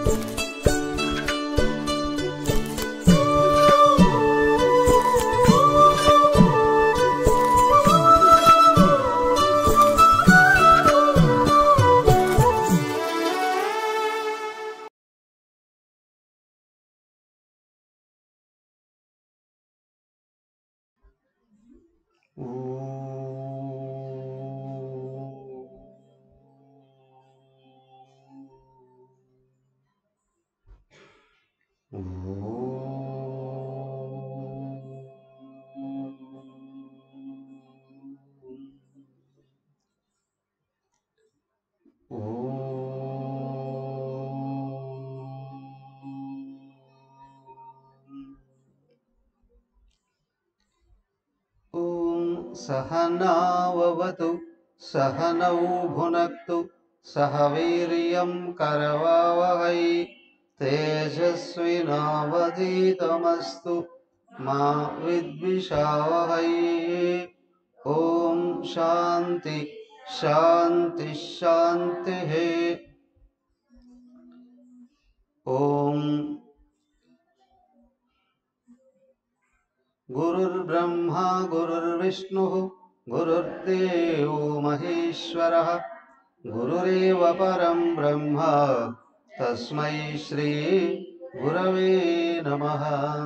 ॐ सहनाववतु सहनौ भुनक्तु सह वीर्यं करवावहै तेजस्विनावधीतमस्तु मा विद्विषावहै ॐ शान्ति शान्ति शान्तिः ॐ गुरुर्ब्रह्मा गुरुर्विष्णुः गुरुर्देवो महेश्वरः गुरुरेव परं ब्रह्म तस्मै श्री गुरवे नमः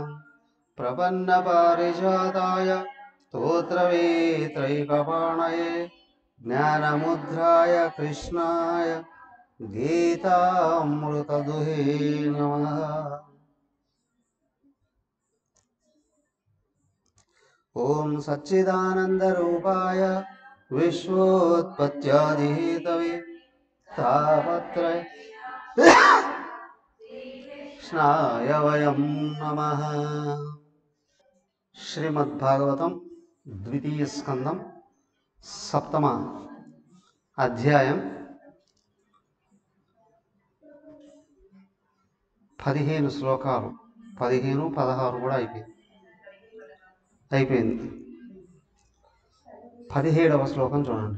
प्रपन्नपारिजाताय स्तोत्रवेत्रैकपाणये ज्ञानमुद्राय कृष्णाय गीतामृतदुहे नमः ॐ सच्चिदानन्दरूपाय विश्वोत्पत्त्यादिहेतवे तापत्रय कृष्णाय वयं नमः శ్రీమద్భాగవతం ద్వితీయ స్కందం సప్తమ అధ్యాయం పదిహేను శ్లోకాలు పదిహేను పదహారు కూడా అయిపోయింది అయిపోయింది పదిహేడవ శ్లోకం చూడండి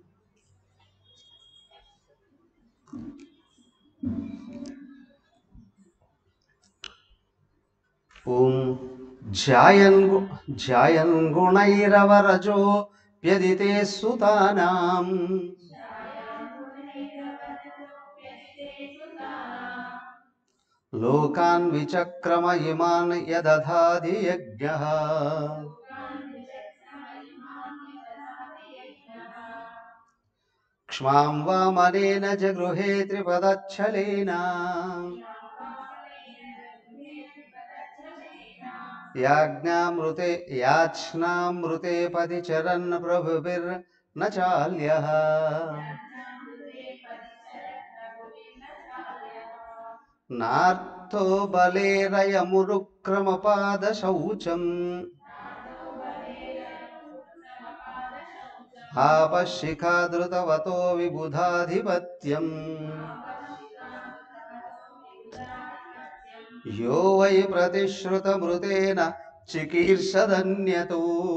ఓం ధ్యాయన్ గు- ధ్యాయన్ గుణైరవరజో వ్యదితే సుతానాం లోకాన్ విచక్రమ ఇమాన్ యదధాది యజ్ఞః క్ష్మాం వామనేన జగృహే త్రిపదచ్చలేన యాజ్ఞామృతే యాచ్నామృతే పది చరన్ ప్రభుభిర్న చాల్యః నార్థో బలేరయమురుక్రమపాద శౌచం ఆపశిఖాదృతవతో విబుధాధిపత్యం యో వై ప్రతిశ్రుతమృతేన చికీర్షదన్యతో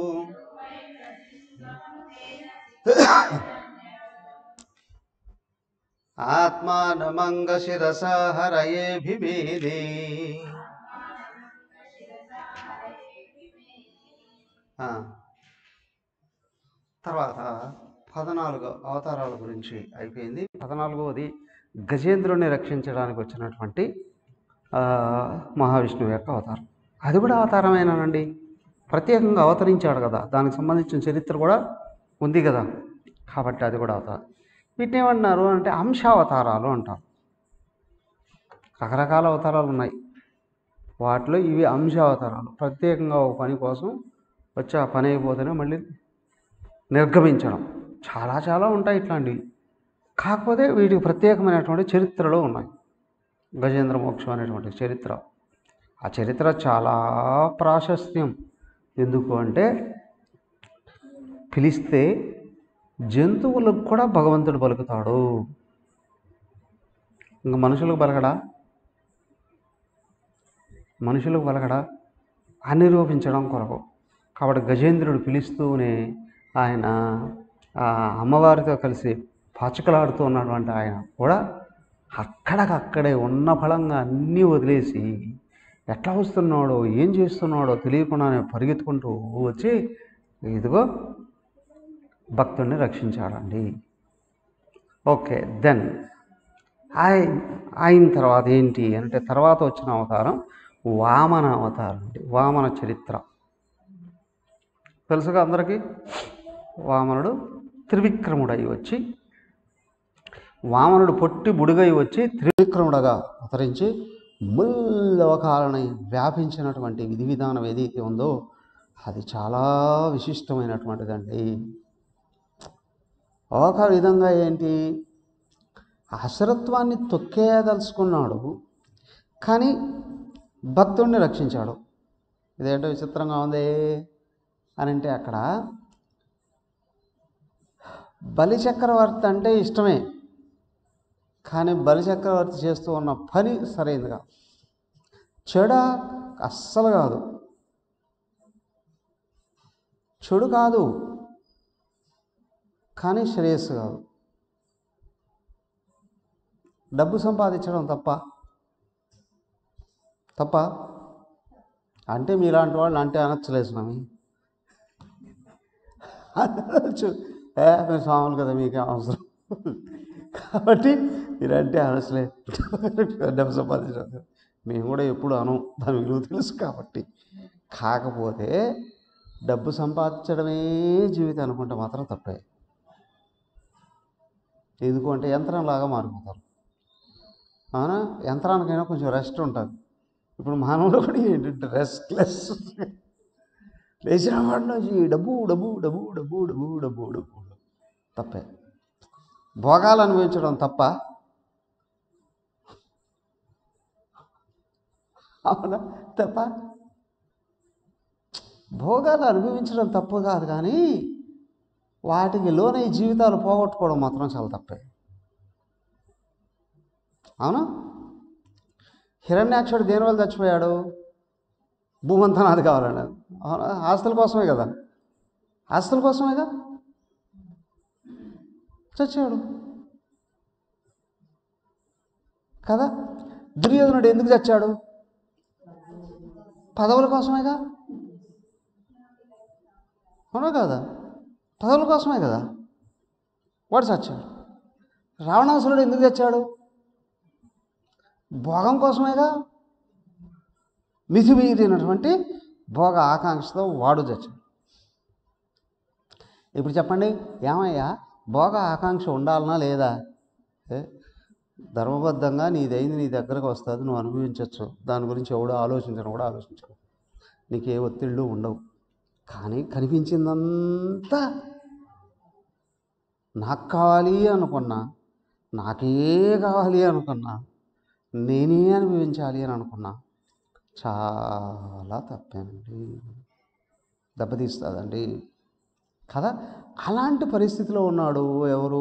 ఆత్మానమంగశిరసా హరయేభిమేదే ఆ, తర్వాత పద్నాలుగో అవతారాల గురించి అయిపోయింది పద్నాలుగవది గజేంద్రుని రక్షించడానికి వచ్చినటువంటి ఆ, మహావిష్ణువు యొక్క అవతారం అది కూడా అవతారమేనానండి ప్రత్యేకంగా అవతరించాడు కదా దానికి సంబంధించిన చరిత్ర కూడా ఉంది కదా కాబట్టి అది కూడా అవతారం వీటిని ఏమన్నారు అంటే అంశావతారాలు అంటారు రకరకాల అవతారాలు ఉన్నాయి వాటిలో ఇవి అంశావతారాలు ప్రత్యేకంగా ఒక పని కోసం వచ్చి ఆ పని అయిపోతేనే మళ్ళీ నిర్గమించడం చాలా చాలా ఉంటాయి ఇట్లాంటివి కాకపోతే వీటికి ప్రత్యేకమైనటువంటి చరిత్రలో ఉన్నాయి గజేంద్ర మోక్షం అనేటువంటి చరిత్ర ఆ చరిత్ర చాలా ప్రాశస్త్యం ఎందుకు అంటే పిలిస్తే జంతువులకు కూడా భగవంతుడు పలుకుతాడు ఇంకా మనుషులకు పలకడా మనుషులకు పలకడా అని నిరూపించడం కొరకు కాబట్టి గజేంద్రుడు పిలుస్తూనే ఆయన ఆ అమ్మవారితో కలిసి పాచికలాడుతూ ఉన్నటువంటి ఆయన కూడా అక్కడికక్కడే ఉన్న ఫలంగా అన్నీ వదిలేసి ఎట్లా వస్తున్నాడో ఏం చేస్తున్నాడో తెలియకుండానే పరిగెత్తుకుంటూ వచ్చి ఇదిగో భక్తుడిని రక్షించాడండి ఓకే దెన్ ఆయ అయిన తర్వాత ఏంటి అంటే తర్వాత వచ్చిన అవతారం వామన అవతారం అండి వామన చరిత్ర తెలుసుగా అందరికీ వామనుడు త్రివిక్రముడై వచ్చి వామనుడు పొట్టి బుడిగై వచ్చి త్రివిక్రముడగా అవతరించి ముల్లవకాలని వ్యాపించినటువంటి విధి విధానం ఏదైతే ఉందో అది చాలా విశిష్టమైనటువంటిదండి ఒక విధంగా ఏంటి అసరత్వాన్ని తొక్కేయదలుచుకున్నాడు కానీ భక్తుడిని రక్షించాడు ఇదేంటో విచిత్రంగా ఉంది అని అంటే అక్కడ బలి చక్రవర్తి అంటే ఇష్టమే కానీ బలి చక్రవర్తి చేస్తూ ఉన్న పని సరైనదిగా చెడ అస్సలు కాదు చెడు కాదు కానీ శ్రేయస్సు కాదు డబ్బు సంపాదించడం తప్ప తప్ప అంటే మీలాంటి వాళ్ళు అంటే అనొచ్చలేదు స్వామి అనొచ్చు ఏ మేము స్వాములు కదా మీకే అవసరం కాబట్టి మీరంటే అనసలే డబ్బు సంపాదించడం మేము కూడా ఎప్పుడు అనం దాని విలువ తెలుసు కాబట్టి కాకపోతే డబ్బు సంపాదించడమే జీవితం అనుకుంటే మాత్రం తప్పే ఎందుకు అంటే యంత్రంలాగా మారిపోతారు అవునా యంత్రానికైనా కొంచెం రెస్ట్ ఉంటుంది ఇప్పుడు మానవులు కూడా ఏంటంటే రెస్ట్లెస్ లేచిన వాడి నుంచి డబ్బు డబ్బు డబ్బు డబ్బు డబ్బు డబ్బు డబ్బు తప్పే భోగాలు అనుభవించడం తప్ప అవునా తప్ప భోగాలు అనుభవించడం తప్పు కాదు కానీ వాటికి లోనై జీవితాలు పోగొట్టుకోవడం మాత్రం చాలా తప్పే అవునా హిరణ్యాక్షుడు దేనివల్ల చచ్చిపోయాడు భూమంతా నాది కావాలని అవునా ఆస్తుల కోసమే కదా ఆస్తుల కోసమేగా చచ్చాడు కదా దుర్యోధనుడు ఎందుకు చచ్చాడు పదవుల కోసమేగా అవునా కదా పదవుల కోసమే కదా వాడు చచ్చాడు రావణాసురుడు ఎందుకు చచ్చాడు భోగం కోసమేగా మితిమీరినటువంటి భోగ ఆకాంక్షతో వాడు చచ్చాడు ఇప్పుడు చెప్పండి ఏమయ్యా భోగ ఆకాంక్ష ఉండాలనా లేదా ఏ? ధర్మబద్ధంగా నీదైంది నీ దగ్గరకు వస్తుంది నువ్వు అనుభవించవచ్చు దాని గురించి ఎవడో ఆలోచించడం కూడా ఆలోచించవు నీకు ఏ ఒత్తిళ్ళు ఉండవు కానీ కనిపించిందంతా నాకు కావాలి అనుకున్నా నాకే కావాలి అనుకున్నా నేనే అనుభవించాలి అని అనుకున్నా చాలా తప్పేనండి దెబ్బతీస్తుందండి కదా అలాంటి పరిస్థితిలో ఉన్నాడు ఎవరు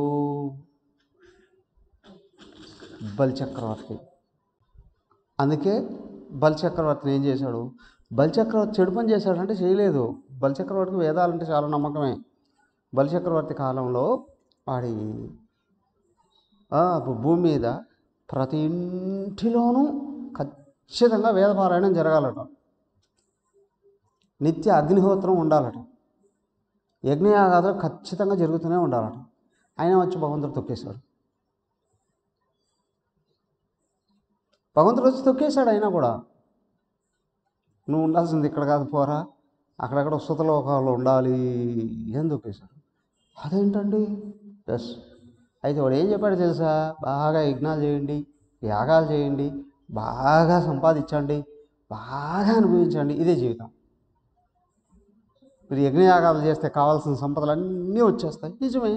బలిచక్రవర్తి అందుకే బలిచక్రవర్తిని ఏం చేశాడు బలిచక్రవర్తి చెడు పని చేశాడంటే చేయలేదు బలిచక్రవర్తికి వేదాలంటే చాలా నమ్మకమే బలిచక్రవర్తి కాలంలో వాడి ఆ, భూమి మీద ప్రతి ఇంటిలోనూ ఖచ్చితంగా వేదపారాయణం జరగాలట నిత్య అగ్నిహోత్రం ఉండాలట యజ్ఞయాగాదులు ఖచ్చితంగా జరుగుతూనే ఉండాలట ఆయన వచ్చి భగవంతుడు తొక్కేశాడు భగవంతుడు వచ్చి తొక్కేశాడు అయినా కూడా నువ్వు ఉండాల్సింది ఇక్కడ కాదు పోరా అక్కడక్కడ సుతలోకాలు ఉండాలి అని తొక్కేశాడు అదేంటండి ఎస్ అయితే వాడు ఏం చెప్పాడు తెలుసా బాగా యజ్ఞాలు చేయండి యాగాలు చేయండి బాగా సంపాదించండి బాగా అనుభవించండి ఇదే జీవితం మీరు యజ్ఞయాగాలు చేస్తే కావాల్సిన సంపదలు అన్నీ వచ్చేస్తాయి నిజమే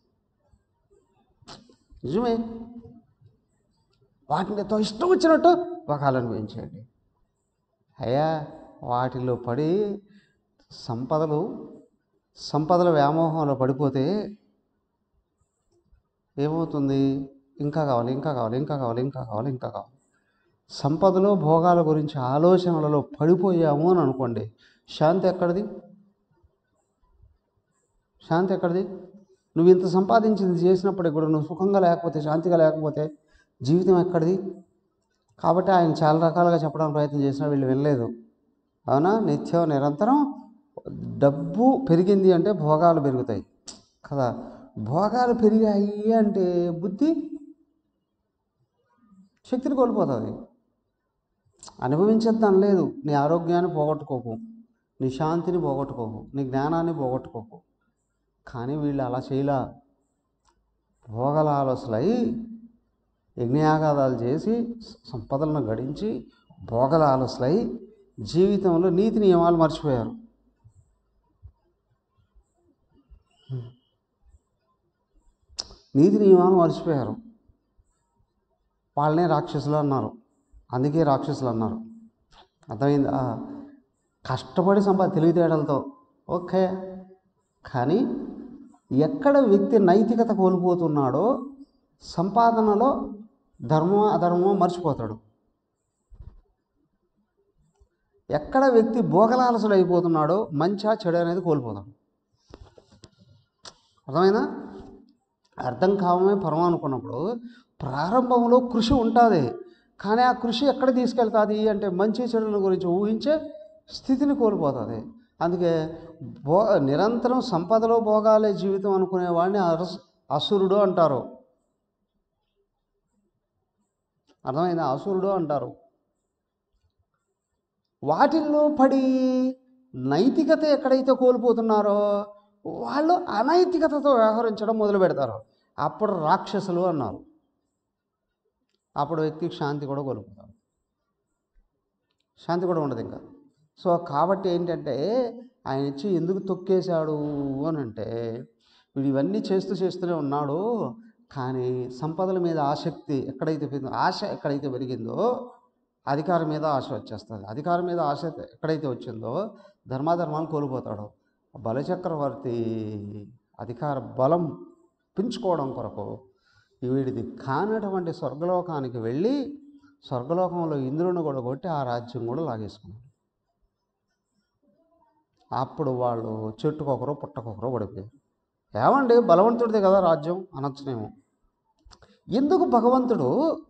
నిజమే వాటిని తో ఇష్టం వచ్చినట్టు ఒకళ్ళు అనుభవించండి అయ్యా వాటిలో పడి సంపదలు సంపదల వ్యామోహంలో పడిపోతే ఏమవుతుంది ఇంకా కావాలి ఇంకా కావాలి ఇంకా కావాలి ఇంకా కావాలి ఇంకా కావాలి సంపదలో భోగాల గురించి ఆలోచనలలో పడిపోయాము అని అనుకోండి శాంతి ఎక్కడిది శాంతి ఎక్కడిది నువ్వు ఇంత సంపాదించింది చేసినప్పటికి కూడా నువ్వు సుఖంగా లేకపోతే శాంతిగా లేకపోతే జీవితం ఎక్కడిది కాబట్టి ఆయన చాలా రకాలుగా చెప్పడానికి ప్రయత్నం చేసినా వీళ్ళు వినలేదు అవునా నిత్యం నిరంతరం డబ్బు పెరిగింది అంటే భోగాలు పెరుగుతాయి కదా భోగాలు పెరిగాయి అంటే బుద్ధి శక్తిని కోల్పోతుంది అనుభవించద్దని లేదు నీ ఆరోగ్యాన్ని పోగొట్టుకోకు నీ శాంతిని పోగొట్టుకోకు నీ జ్ఞానాన్ని పోగొట్టుకోకు కానీ వీళ్ళు అలా చేయలా భోగల ఆలోచనలై యజ్ఞయాగాదాలు చేసి సంపదలను గడించి భోగల ఆలోచనలై జీవితంలో నీతి నియమాలు మర్చిపోయారు నీతి నియమాలు మర్చిపోయారు వాళ్ళనే రాక్షసులు అన్నారు అందుకే రాక్షసులు అన్నారు అర్థమైందా కష్టపడి సంపా తెలివితేటలతో ఓకే కానీ ఎక్కడ వ్యక్తి నైతికత కోల్పోతున్నాడో సంపాదనలో ధర్మం అధర్మమో మర్చిపోతాడు ఎక్కడ వ్యక్తి భోగలాలసుడు అయిపోతున్నాడో మంచా చెడు అనేది కోల్పోతాడు అర్థమైందా అర్థం కావమే పరమ అనుకున్నప్పుడు ప్రారంభంలో కృషి ఉంటుంది కానీ ఆ కృషి ఎక్కడ తీసుకెళ్తుంది అంటే మంచి చెడుల గురించి ఊహించే స్థితిని కోల్పోతుంది అందుకే భో నిరంతరం సంపదలో భోగాలే జీవితం అనుకునే వాడిని అరస్ అసురుడు అంటారు అర్థమైందా అసురుడు అంటారు వాటిల్లో పడి నైతికత ఎక్కడైతే కోల్పోతున్నారో వాళ్ళు అనైతికతతో వ్యవహరించడం మొదలు పెడతారు అప్పుడు రాక్షసులు అన్నారు అప్పుడు వ్యక్తికి శాంతి కూడా కోల్పోతారు శాంతి కూడా ఉండదు ఇంకా సో కాబట్టి ఏంటంటే ఆయన ఇచ్చి ఎందుకు తొక్కేశాడు అని అంటే వీడు ఇవన్నీ చేస్తూ చేస్తూనే ఉన్నాడు కానీ సంపదల మీద ఆసక్తి ఎక్కడైతే పెరిగిందో ఆశ ఎక్కడైతే పెరిగిందో అధికారం మీద ఆశ వచ్చేస్తుంది అధికారం మీద ఆశ ఎక్కడైతే వచ్చిందో ధర్మాధర్మాలు కోల్పోతాడు బలచక్రవర్తి అధికార బలం పెంచుకోవడం కొరకు వీడిది కానటువంటి స్వర్గలోకానికి వెళ్ళి స్వర్గలోకంలో ఇంద్రుని కూడా కొట్టి ఆ రాజ్యం కూడా లాగేసుకున్నాడు అప్పుడు వాళ్ళు చెట్టుకొకరు పుట్టకొకరు పడిపోయారు ఏమండి బలవంతుడిదే కదా రాజ్యం అనొచ్చునేమో ఎందుకు భగవంతుడు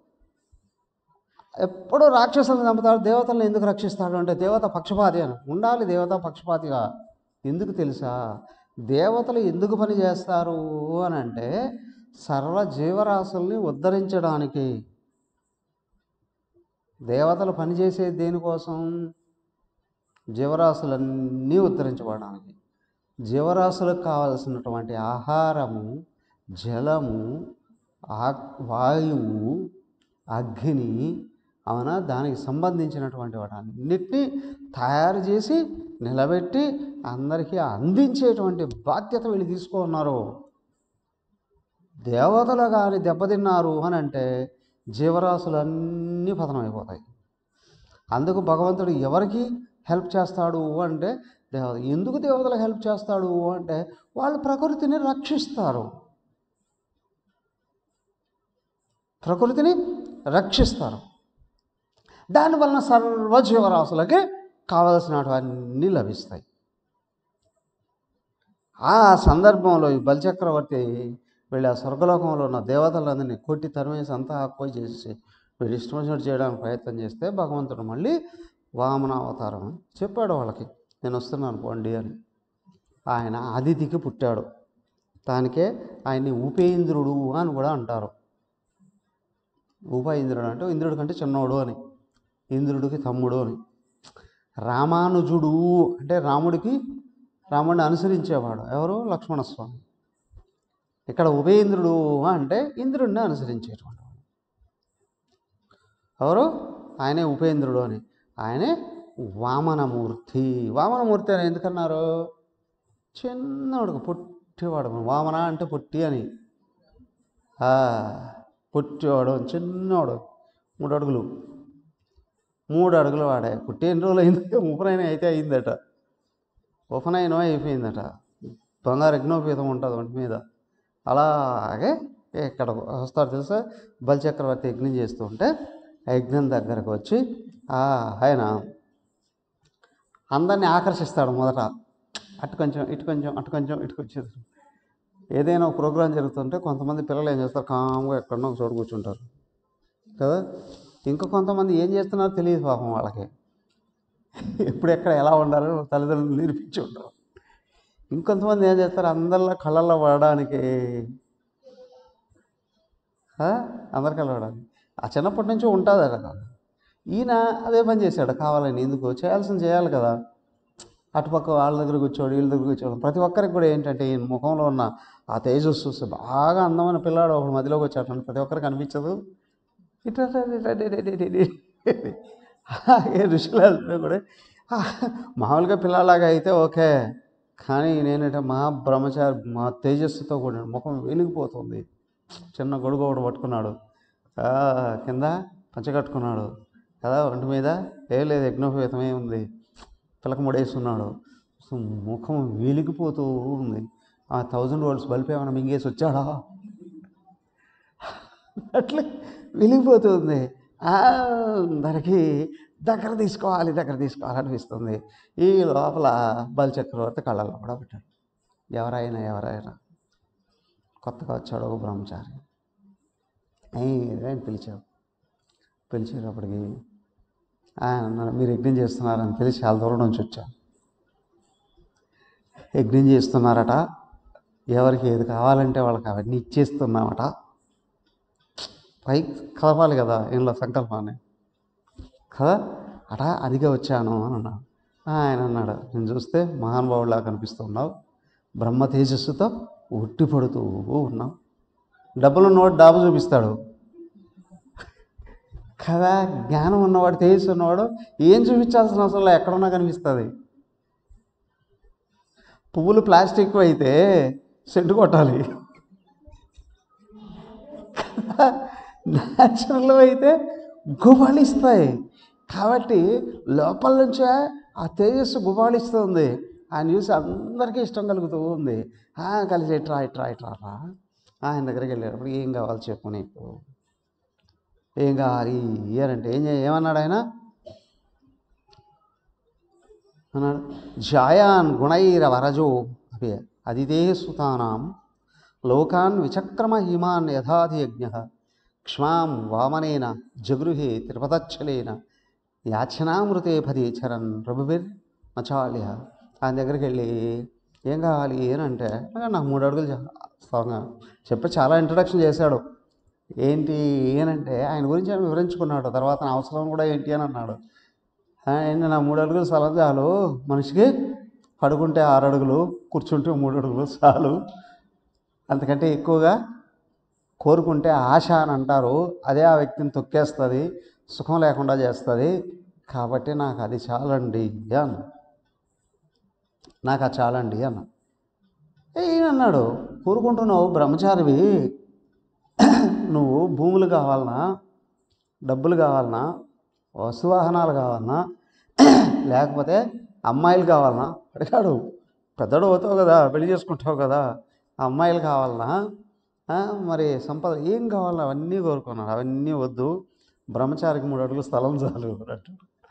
ఎప్పుడూ రాక్షసులను చంపుతాడు దేవతలను ఎందుకు రక్షిస్తాడు అంటే దేవత పక్షపాతి అని ఉండాలి దేవత పక్షపాతిగా ఎందుకు తెలుసా దేవతలు ఎందుకు పని చేస్తారు అని అంటే సర్వ జీవరాశుల్ని ఉద్ధరించడానికి దేవతలు పనిచేసేది దేనికోసం జీవరాశులన్నీ ఉద్ధరించబడడానికి జీవరాశులకు కావలసినటువంటి ఆహారము జలము ఆ వాయువు అగ్ని అవునా దానికి సంబంధించినటువంటి వాటన్నిటినీ తయారు చేసి నిలబెట్టి అందరికీ అందించేటువంటి బాధ్యత వీళ్ళు తీసుకున్నారు దేవతలు కానీ దెబ్బతిన్నారు అని అంటే జీవరాశులన్నీ పతనం అయిపోతాయి అందుకు భగవంతుడు ఎవరికి హెల్ప్ చేస్తాడు అంటే దేవత ఎందుకు దేవతలకు హెల్ప్ చేస్తాడు అంటే వాళ్ళు ప్రకృతిని రక్షిస్తారు ప్రకృతిని రక్షిస్తారు దానివలన సర్వజీవరాశులకి కావలసినవన్నీ లభిస్తాయి ఆ సందర్భంలో ఈ బలిచక్రవర్తి వీళ్ళ స్వర్గలోకంలో ఉన్న దేవతలందరినీ కొట్టి తరిమేసి అంతా ఆక్పోయి చేసి వీడు ఇష్టం వచ్చినట్టు చేయడానికి ప్రయత్నం చేస్తే భగవంతుడు మళ్ళీ వామనావతారం అని చెప్పాడు వాళ్ళకి నేను వస్తున్నాను పోండి అని ఆయన అతిథికి పుట్టాడు దానికే ఆయన్ని ఉపేంద్రుడు అని కూడా అంటారు ఉపేంద్రుడు అంటే ఇంద్రుడి కంటే చిన్నోడు అని ఇంద్రుడికి తమ్ముడు అని రామానుజుడు అంటే రాముడికి రాముడిని అనుసరించేవాడు ఎవరు లక్ష్మణస్వామి ఇక్కడ ఉపేంద్రుడు అంటే ఇంద్రుడిని అనుసరించేటువంటి వాడు ఎవరు ఆయనే ఉపేంద్రుడు అని ఆయనే వామనమూర్తి వామనమూర్తి అని ఎందుకన్నారు చిన్నవాడు పొట్టివాడు వామన అంటే పొట్టి అని ఆ, పొట్టివాడు చిన్నవాడు మూడు అడుగులు మూడు అడుగులు వాడే పుట్టి ఎన్ని రోజులు అయింది ఉపనయనం అయితే అయిందట ఉపనయనం అయిపోయిందట బంగారు యజ్ఞోపేతం ఉంటుంది ఒంటి మీద అలాగే ఇక్కడ వస్తారు తెలుసా బలిచక్రవర్తి యజ్ఞం చేస్తూ ఉంటే ఆ యజ్ఞం దగ్గరకు వచ్చి ఆ, ఆయన అందరినీ ఆకర్షిస్తాడు మొదట అటు కొంచెం ఇటు కొంచెం అటు కొంచెం ఇటు కొంచెం ఏదైనా ఒక ప్రోగ్రాం జరుగుతుంటే కొంతమంది పిల్లలు ఏం చేస్తారు కామ్గా ఎక్కడో ఒక చోటు కూర్చుంటారు కదా ఇంకా కొంతమంది ఏం చేస్తున్నారో తెలియదు పాపం వాళ్ళకి ఎప్పుడెక్కడ ఎలా ఉండాలో తల్లిదండ్రులు నేర్పించి ఉంటారు ఇంకొంతమంది ఏం చేస్తారు అందరిలో కళ్ళల్లో పడడానికి ఆ? అందరి కళ్ళ పడడానికి ఆ చిన్నప్పటి నుంచి ఉంటుంది అక్కడ ఈయన అదే పని చేశాడు కావాలని ఎందుకు చేయాల్సింది చేయాలి కదా అటుపక్క వాళ్ళ దగ్గర కూర్చోడు వీళ్ళ దగ్గర కూర్చోడు ప్రతి ఒక్కరికి కూడా ఏంటంటే ఈయన ముఖంలో ఉన్న ఆ తేజస్సు చూస్తే బాగా అందమైన పిల్లాడు ఒకడు మధ్యలోకి వచ్చాడు ప్రతి ఒక్కరికి అనిపించదు ఇట్లా ఇట్లా ఇట్లా ఇట్లా ఇట్లా ఇట్లా. అలాగే ఋషులందరూ కూడా ఆ, మామూలుగా పిల్లలాగా అయితే ఓకే కానీ నేనంటే మా బ్రహ్మచారి మా తేజస్సుతో కూడిన ముఖం వెలిగిపోతుంది చిన్న గొడుగు ఒకటి పట్టుకున్నాడు ఆ, కింద పంచ కట్టుకున్నాడు కదా ఒంటి మీద ఏ లేదు యజ్ఞోపేతమే ఉంది పిలక ముడేస్తున్నాడు సో ముఖం వెలిగిపోతూ ఉంది ఆ థౌజండ్ వోల్ట్స్ బల్బ్ ఏమైనా మింగేసి వచ్చాడా అట్లే వెలిగిపోతుంది ఆ, దానికి దగ్గర తీసుకోవాలి దగ్గర తీసుకోవాలి అనిపిస్తుంది ఈ లోపల బలిచక్రవర్తి కళ్ళల్లో కూడా పెట్టాడు ఎవరైనా ఎవరైనా కొత్తగా వచ్చాడు ఒక బ్రహ్మచారి ఏం పిలిచావు పిలిచేటప్పటికి ఆయన అన్నాడు మీరు యజ్ఞం చేస్తున్నారని తెలిసి చాలా దూరం నుంచి వచ్చాం యజ్ఞం చేస్తున్నారట ఎవరికి ఏది కావాలంటే వాళ్ళకి అవన్నీ ఇచ్చేస్తున్నామట పై కలపాలి కదా ఇంట్లో సంకల్పాన్ని కదా అట అదిగా వచ్చాను అని అన్నాడు ఆయన అన్నాడు నేను చూస్తే మహానుభావులా కనిపిస్తున్నావు బ్రహ్మ తేజస్సుతో ఉట్టి పడుతూ ఉన్నావు డబ్బులు ఉన్నవాడు డాబు చూపిస్తాడు కదా జ్ఞానం ఉన్నవాడు తేజస్సు ఉన్నవాడు ఏం చూపించాల్సిన అవసరం లేదు ఎక్కడున్నా కనిపిస్తుంది పువ్వులు ప్లాస్టిక్ అయితే సెంటు కొట్టాలి న్యాచురల్ అయితే గుబాళిస్తాయి కాబట్టి లోపల నుంచే ఆ తేజస్సు గుబాళిస్తుంది ఆయన చూసి అందరికీ ఇష్టం కలుగుతూ ఉంది "ఆ, కలిసి ఇట్రా ఇట్రా ఇట్రా రా ఆయన దగ్గరికి వెళ్ళేటప్పుడు ఏం కావాలి చెప్పు నీకు ఏం కావాలి ఇయ్యారంటే ఏం చే- ఏమన్నాడు ఆయన అన్నాడు జాయాన్ గుణైర వరజో అవి అదిదే సుతానాం లోకాన్ విచక్రమ హిమాన్ యథాధి యజ్ఞ క్ష్మాం వామనేన జగృహే త్రిపదచ్చలేన యాచనామృతే పది చరణ్ ప్రభుబిర్ నచాల్య ఆయన దగ్గరికి వెళ్ళి ఏం కావాలి అని అంటే "ఆ, నాకు మూడు అడుగులు చా- స్ట్రాంగ్గా చెప్పి చాలా ఇంట్రడక్షన్ చేశాడు ఏంటి ఏనంటే ఆయన గురించి ఆయన వివరించుకున్నాడు తర్వాత నా అవసరం కూడా ఏంటి అని అన్నాడు ఆయన నా మూడు అడుగులు స్థలం చాలు మనిషికి పడుకుంటే ఆరు అడుగులు కూర్చుంటే మూడు అడుగులు చాలు అంతకంటే ఎక్కువగా కోరుకుంటే ఆశ అని అంటారు అదే ఆ వ్యక్తిని తొక్కేస్తుంది సుఖం లేకుండా చేస్తుంది కాబట్టి నాకు అది చాలండి అన్న నాకు అది చాలండి అన్న ఏ, ఈయన అన్నాడు కోరుకుంటున్నావు బ్రహ్మచారివి నువ్వు భూములు కావాలనా డబ్బులు కావాలనా వస్తువాహనాలు కావాలనా లేకపోతే అమ్మాయిలు కావాలనా అడిగాడు పెద్దడు అవుతావు కదా పెళ్లి చేసుకుంటావు కదా ఆ అమ్మాయిలు కావాలనా ఆ, మరి సంపద ఏం కావాలన్నా అవన్నీ కోరుకున్నాడు అవన్నీ వద్దు బ్రహ్మచారికి మూడు అడుగులు స్థలం చాలు అన్నట్టు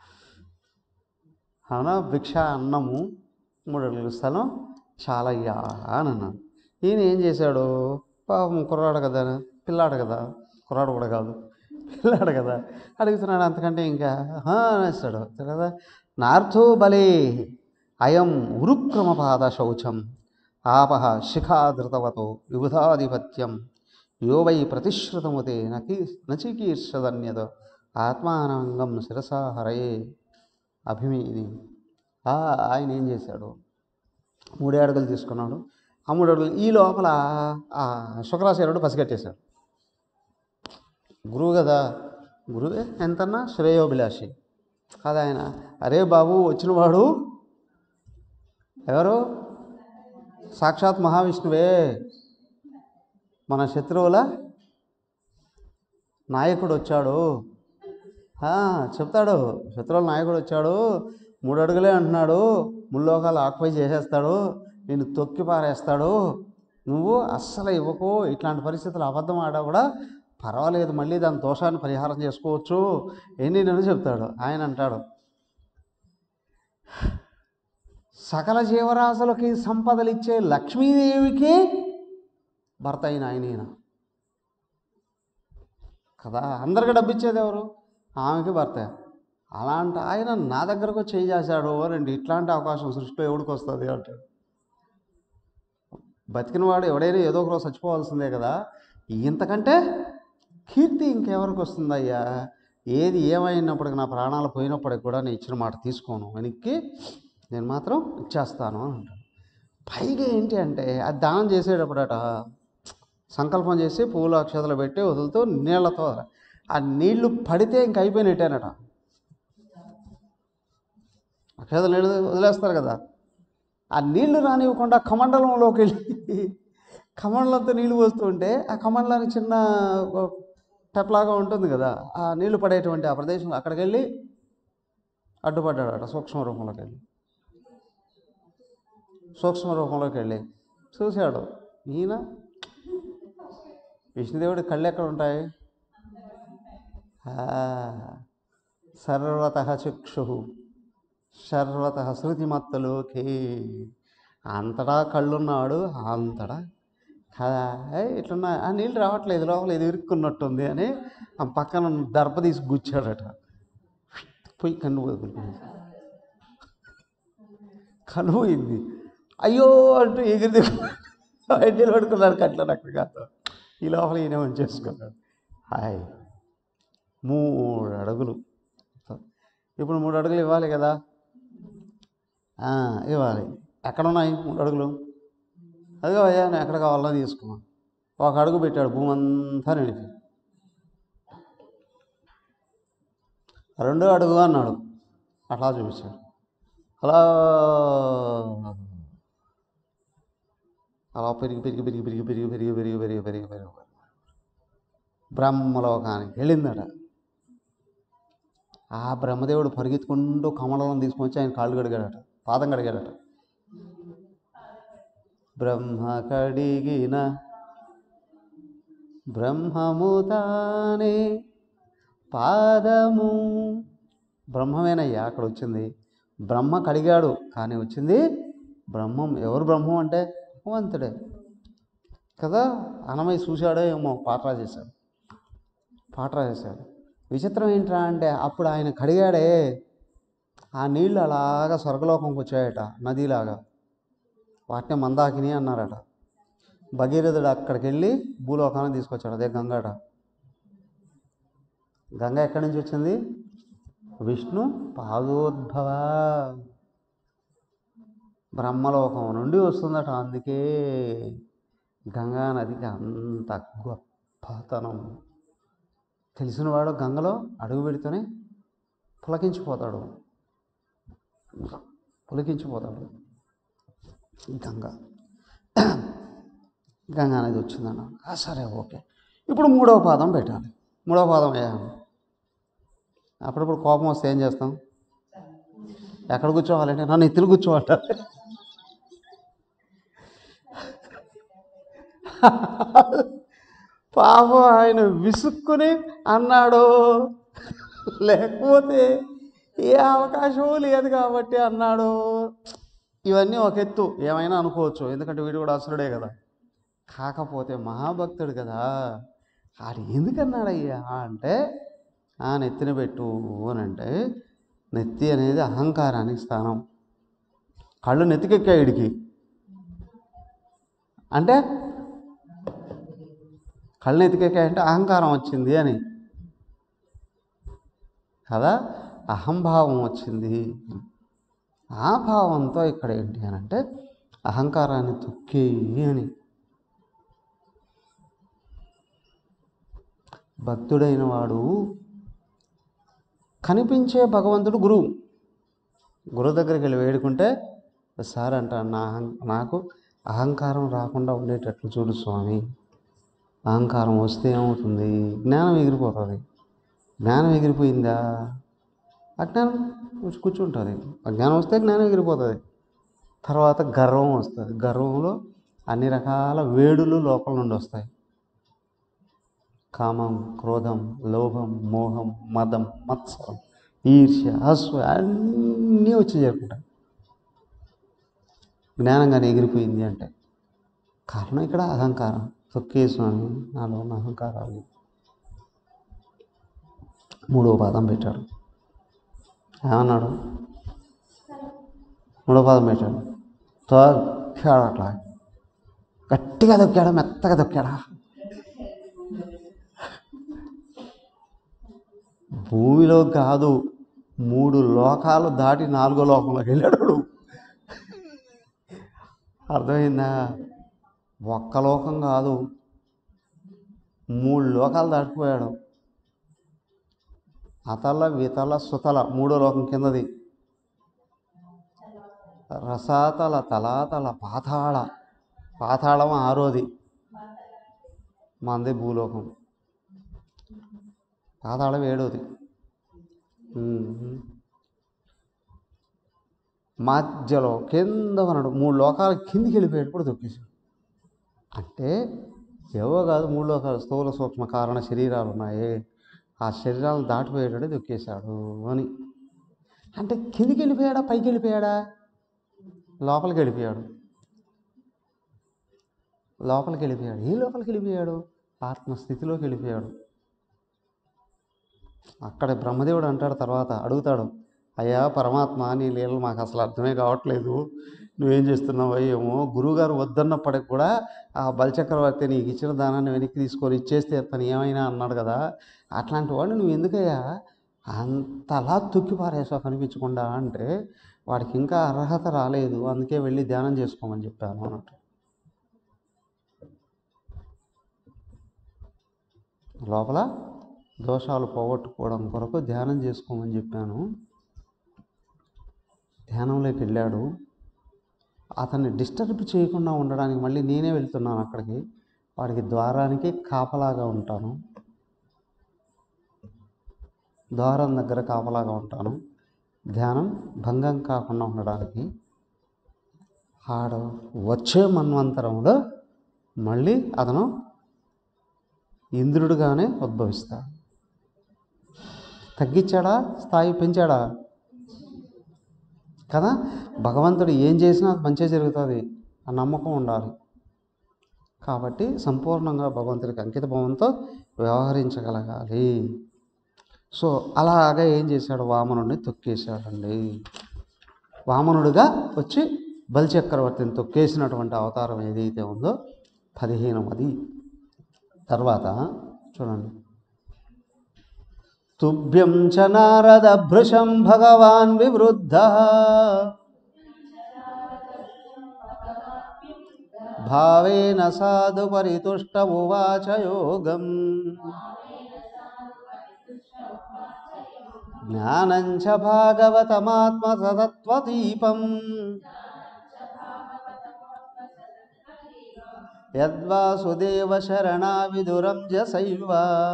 అవునా భిక్ష అన్నము మూడు అడుగుల స్థలం చాలయ్యా అని అన్నాడు ఈయన ఏం చేశాడు పాపం కుర్రాడు కదా పిల్లాడు కదా కుర్రాడు కూడా కాదు పిల్లాడు కదా అడుగుతున్నాడు అంతకంటే ఇంకా "ఆ" అనేస్తాడు కదా నార్థో బలే అయం ఉరుక్రమపాద శౌచం ఆపహ శిఖాధృతవతో విబుధాధిపత్యం యో వై ప్రతిశ్రుతముతే నకి నచికీర్షదన్యత ఆత్మానంగం శిరసా హరయే అభిమీని ఆ, ఆయన ఏం చేశాడు మూడే అడుగులు తీసుకున్నాడు ఆ మూడు అడుగులు ఈ లోపల ఆ శుక్రాచార్యుడు పసిగట్టేశాడు గురువు కదా గురువే ఎంతన్నా శ్రేయోభిలాషి కాదు ఆయన అరే బాబు వచ్చినవాడు ఎవరు సాక్షాత్ మహావిష్ణువే మన శత్రువుల నాయకుడు వచ్చాడు ఆ, చెప్తాడు శత్రువుల నాయకుడు వచ్చాడు మూడు అడుగులే అంటున్నాడు ముల్లోకాలు ఆక్యుపై చేసేస్తాడు నిన్ను తొక్కి పారేస్తాడు నువ్వు అస్సలు ఇవ్వకు ఇట్లాంటి పరిస్థితులు అబద్ధం ఆడా కూడా పర్వాలేదు మళ్ళీ దాని దోషాన్ని పరిహారం చేసుకోవచ్చు ఎన్ని నేను చెప్తాడు ఆయన అంటాడు సకల జీవరాశులకి సంపదలు ఇచ్చే లక్ష్మీదేవికి భర్త అయిన ఆయన ఈయన కదా అందరికి డబ్బు ఇచ్చేది ఎవరు ఆమెకి భర్త అలాంటి ఆయన నా దగ్గరకు చేయి చేశాడు రండి ఇట్లాంటి అవకాశం సృష్టిలో ఎవడికి వస్తుంది అంటాడు బతికినవాడు ఎవడైనా ఏదో ఒక రోజు చచ్చిపోవాల్సిందే కదా ఇంతకంటే కీర్తి ఇంకెవరికి వస్తుందయ్యా ఏది ఏమైనప్పటికీ నా ప్రాణాలు పోయినప్పటికి కూడా నేను ఇచ్చిన మాట తీసుకోను వెనక్కి నేను మాత్రం ఇచ్చేస్తాను అని అంటాడు పైగా ఏంటి అంటే అది దానం చేసేటప్పుడట సంకల్పం చేసి పూలు అక్షతలు పెట్టి వదులుతూ నీళ్లతో ఆ నీళ్లు పడితే ఇంక అయిపోయినట్టేనట అక్షతలు నీళ్ళు వదిలేస్తారు కదా ఆ నీళ్లు రానివ్వకుండా కమండలంలోకి వెళ్ళి కమండలంతో నీళ్లు పోస్తుంటే ఆ కమండలానికి చిన్న టెప్లాగా ఉంటుంది కదా ఆ నీళ్లు పడేటువంటి ఆ ప్రదేశంలో అక్కడికి వెళ్ళి అడ్డుపడ్డాడట సూక్ష్మ రూపంలోకి వెళ్ళి సూక్ష్మ రూపంలోకి వెళ్ళి చూశాడు ఈయన విష్ణుదేవుడి కళ్ళు ఎక్కడ ఉంటాయి సర్వత చక్షు సర్వత శృతిమత్తలోకి అంతటా కళ్ళున్నాడు అంతటా కదా ఏయ్, ఇట్లున్నా ఆ నీళ్ళు రావట్లేదు లోపల ఇది ఇరుక్కున్నట్టుంది అని ఆ పక్కన దర్ప తీసి గుచ్చాడట పోయి కన్ను వదులుకుంది కన్ను పోయింది అయ్యో అంటూ ఎగిరిది ఆయన నిలబడుకున్నాడు కట్ల అక్కడ కాదు ఈ లోపల ఈయన మంచి చేసుకున్నాడు హాయ్ మూడు అడుగులు ఇప్పుడు మూడు అడుగులు ఇవ్వాలి కదా ఆ, ఇవ్వాలి ఎక్కడ ఉన్నాయి మూడు అడుగులు అదిగో అయ్యా నేను ఎక్కడ కావాలో తీసుకున్నాను ఒక అడుగు పెట్టాడు భూమి అంతా నిలిపి రెండో అడుగు అన్నాడు అట్లా చూపించాడు అలా అలా పెరిగి పెరిగి పెరిగి పెరిగి పెరిగి పెరిగి పెరిగి పెరిగి పెరిగి పెరిగి బ్రహ్మలోకానికి వెళ్ళిందట ఆ బ్రహ్మదేవుడు పరిగెత్తుకుంటూ కమలం తీసుకొని వచ్చి ఆయన కాళ్ళు కడిగాడట పాదం కడిగాడట బ్రహ్మ కడిగిన బ్రహ్మము తానే పాదము బ్రహ్మమేనయ్యా అక్కడ వచ్చింది బ్రహ్మ కడిగాడు కానీ వచ్చింది బ్రహ్మం ఎవరు బ్రహ్మం అంటే భగవంతుడే కదా అన్నమయ్య చూశాడో ఏమో పాట రాసేశాడు పాట రాసేశాడు విచిత్రం ఏంట్రా అంటే అప్పుడు ఆయన కడిగాడే ఆ నీళ్లు అలాగా స్వర్గలోకంకి వచ్చాయట నదిలాగా వాటిని మందాకిని అన్నారట భగీరథుడు అక్కడికి వెళ్ళి భూలోకాన్ని తీసుకొచ్చాడు అదే గంగాట గంగ ఎక్కడి నుంచి వచ్చింది విష్ణు పాదోద్భవ బ్రహ్మలోకం నుండి వస్తుందట అందుకే గంగా నదికి అంత గొప్పతనం తెలిసినవాడు గంగలో అడుగు పెడితేనే పులకించిపోతాడు పులకించిపోతాడు గంగ గంగా నది వచ్చిందన్న ఆ, సరే ఓకే ఇప్పుడు మూడవ పాదం పెట్టాలి మూడవ పాదం వేయాలి అప్పుడప్పుడు కోపం వస్తే ఏం చేస్తాం ఎక్కడ కూర్చోవాలంటే నన్ను ఎత్తులు కూర్చోవాలంటే పాపం ఆయన విసుక్కుని అన్నాడు లేకపోతే ఏ అవకాశం లేదు కాబట్టి అన్నాడు ఇవన్నీ ఒక ఎత్తు ఏమైనా అనుకోవచ్చు ఎందుకంటే వీడు కూడా అసురుడే కదా కాకపోతే మహాభక్తుడు కదా ఆడు ఎందుకన్నాడయ్యా అంటే ఆ నెత్తిన పెట్టు అని అంటే నెత్తి అనేది అహంకారానికి స్థానం కళ్ళు నెత్తికెక్కాయి వీడికి అంటే కళ్ళు నెత్తికెక్కాయంటే అహంకారం వచ్చింది అని కదా అహంభావం వచ్చింది ఆ భావంతో ఇక్కడ ఏంటి అని అంటే అహంకారాన్ని తొక్కేయి అని భక్తుడైన వాడు కనిపించే భగవంతుడు గురువు గురువు దగ్గరికి వెళ్ళి వేడుకుంటే సార్ అంట నా అహం నాకు అహంకారం రాకుండా ఉండేటట్లు చూడు స్వామి అహంకారం వస్తే ఏమవుతుంది జ్ఞానం ఎగిరిపోతుంది జ్ఞానం ఎగిరిపోయిందా అజ్ఞానం వచ్చి కూర్చుంటుంది అజ్ఞానం వస్తే జ్ఞానం ఎగిరిపోతుంది తర్వాత గర్వం వస్తుంది గర్వంలో అన్ని రకాల వేడులు లోపల నుండి వస్తాయి కామం క్రోధం లోభం మోహం మదం మత్సరం ఈర్ష్య అస్వ అన్నీ వచ్చి చేరుకుంటాయి జ్ఞానంగానే ఎగిరిపోయింది అంటే కారణం ఇక్కడ అహంకారం తొక్కే స్వామి నాలో ఉన్న అహంకారాలు మూడో పాదం పెట్టాడు ఏమన్నాడు మూడో పాదం పెట్టాడు తొక్కాడు అట్లా గట్టిగా దొక్కాడా మెత్తగా దొక్కాడా భూమిలో కాదు మూడు లోకాలు దాటి నాలుగో లోకంలోకి వెళ్ళాడు వాడు. అర్థమైందా ఒక్క లోకం కాదు మూడు లోకాలు దాటిపోయాడు అతల వితల సుతల మూడో లోకం కిందది రసాతల తలాతల పాతాళ పాతాళం ఆరోది మంది భూలోకం పాతాళం ఏడోది ఉమ్. మధ్యలో కింద ఉన్నాడు మూడు లోకాల కిందికి వెళ్ళిపోయేటప్పుడు దొక్కేశాడు అంటే ఏవో కాదు మూడు లోకాలు స్థూల సూక్ష్మ కారణ శరీరాలు ఉన్నాయి ఆ శరీరాలను దాటిపోయేటట్టు దొక్కేశాడు అని అంటే కిందికి వెళ్ళిపోయాడా పైకి వెళ్ళిపోయాడా లోపలికి వెళ్ళిపోయాడు లోపలికి వెళ్ళిపోయాడు ఏ లోపలికి వెళ్ళిపోయాడు ఆత్మస్థితిలోకి వెళ్ళిపోయాడు అక్కడ బ్రహ్మదేవుడు అంటాడు తర్వాత అడుగుతాడు అయ్యా పరమాత్మ నీ లీలలు మాకు అసలు అర్థమే కావట్లేదు నువ్వేం చేస్తున్నావు ఏమో గురువుగారు వద్దన్నప్పటికి కూడా ఆ బలిచక్రవర్తి నీకు ఇచ్చిన దానాన్ని వెనక్కి తీసుకొని ఇచ్చేస్తే తను ఏమైనా అన్నాడు కదా అట్లాంటి వాడిని నువ్వు ఎందుకయ్యా అంతలా తొక్కి పారేసావు కనిపించకుండా అంటే వాడికి ఇంకా అర్హత రాలేదు అందుకే వెళ్ళి ధ్యానం చేసుకోమని చెప్పాను అన్నట్టు లోపల దోషాలు పోగొట్టుకోవడం కొరకు ధ్యానం చేసుకోమని చెప్పాను ధ్యానంలోకి వెళ్ళాడు అతన్ని డిస్టర్బ్ చేయకుండా ఉండడానికి మళ్ళీ నేనే వెళ్తున్నాను అక్కడికి వాడికి ద్వారానికి కాపలాగా ఉంటాను ద్వారం దగ్గర కాపలాగా ఉంటాను ధ్యానం భంగం కాకుండా ఉండడానికి ఆడు వచ్చే మన్వంతరంలో మళ్ళీ అతను ఇంద్రుడుగానే ఉద్భవిస్తాడు తగ్గించాడా స్థాయి పెంచాడా కదా భగవంతుడు ఏం చేసినా అది మంచిగా జరుగుతుంది ఆ నమ్మకం ఉండాలి కాబట్టి సంపూర్ణంగా భగవంతుడికి అంకిత భావంతో వ్యవహరించగలగాలి సో అలాగా ఏం చేశాడు వామనుడిని తొక్కేశాడండి వామనుడిగా వచ్చి బలిచక్రవర్తిని తొక్కేసినటువంటి అవతారం ఏదైతే ఉందో పదిహేనవది తర్వాత చూడండి తుభ్యం చ నారద భృశం భగవాన్ వివృద్ధ భావేన సాధు పరితుష్ట ఉవాచ యోగం జ్ఞానం చ భాగవతమాత్మ సతత్వదీపం యద్వాసుదేవ శరణా విదురం జసైవ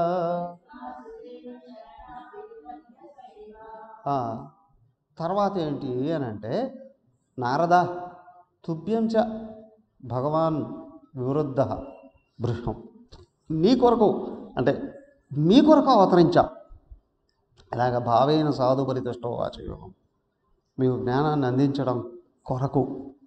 ఆ, తర్వాత ఏంటి అని అంటే నారద తుభ్యం చ భగవాన్ వివృద్ధ బృహం నీ కొరకు అంటే మీ కొరకు అవతరించా ఇలాగ భావేన సాధు పరితుష్టో వాచయోగం మీకు జ్ఞానాన్ని అందించడం కొరకు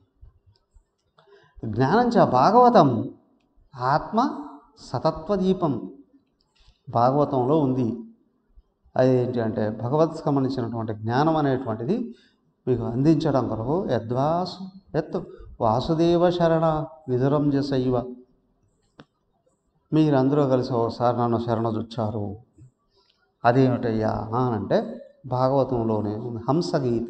జ్ఞానం చ భాగవతం ఆత్మ సతత్వదీపం భాగవతంలో ఉంది అదేంటి అంటే భగవత్ సంబంధించినటువంటి జ్ఞానం అనేటువంటిది మీకు అందించడం కొరకు యద్వాసు ఎత్ వాసుదేవ శరణ విదురం జసైవ మీరందరూ కలిసి ఒకసారి నన్ను శరణజొచ్చారు అదేమిటయ్యా అని అంటే భాగవతంలోనే ఉంది హంసగీత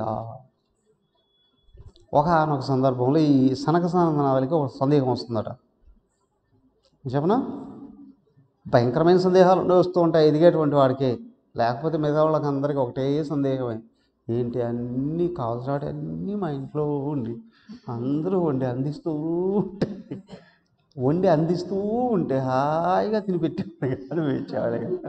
ఒకనొక సందర్భంలో ఈ సనక సనందనాలకి ఒక సందేహం వస్తుందట చెప్పనా భయంకరమైన సందేహాలు ఉండి వస్తూ ఉంటాయి ఎదిగేటువంటి వాడికి లేకపోతే మిగతా వాళ్ళకి అందరికీ ఒకటే సందేహమే ఏంటి అన్నీ కావాల్సినవి అన్నీ మా ఇంట్లో ఉండి అందరూ వండి అందిస్తూ ఉంటే వండి అందిస్తూ ఉంటే హాయిగా తినిపెట్టేవాడు కాదు వేచేవాడు కాదు.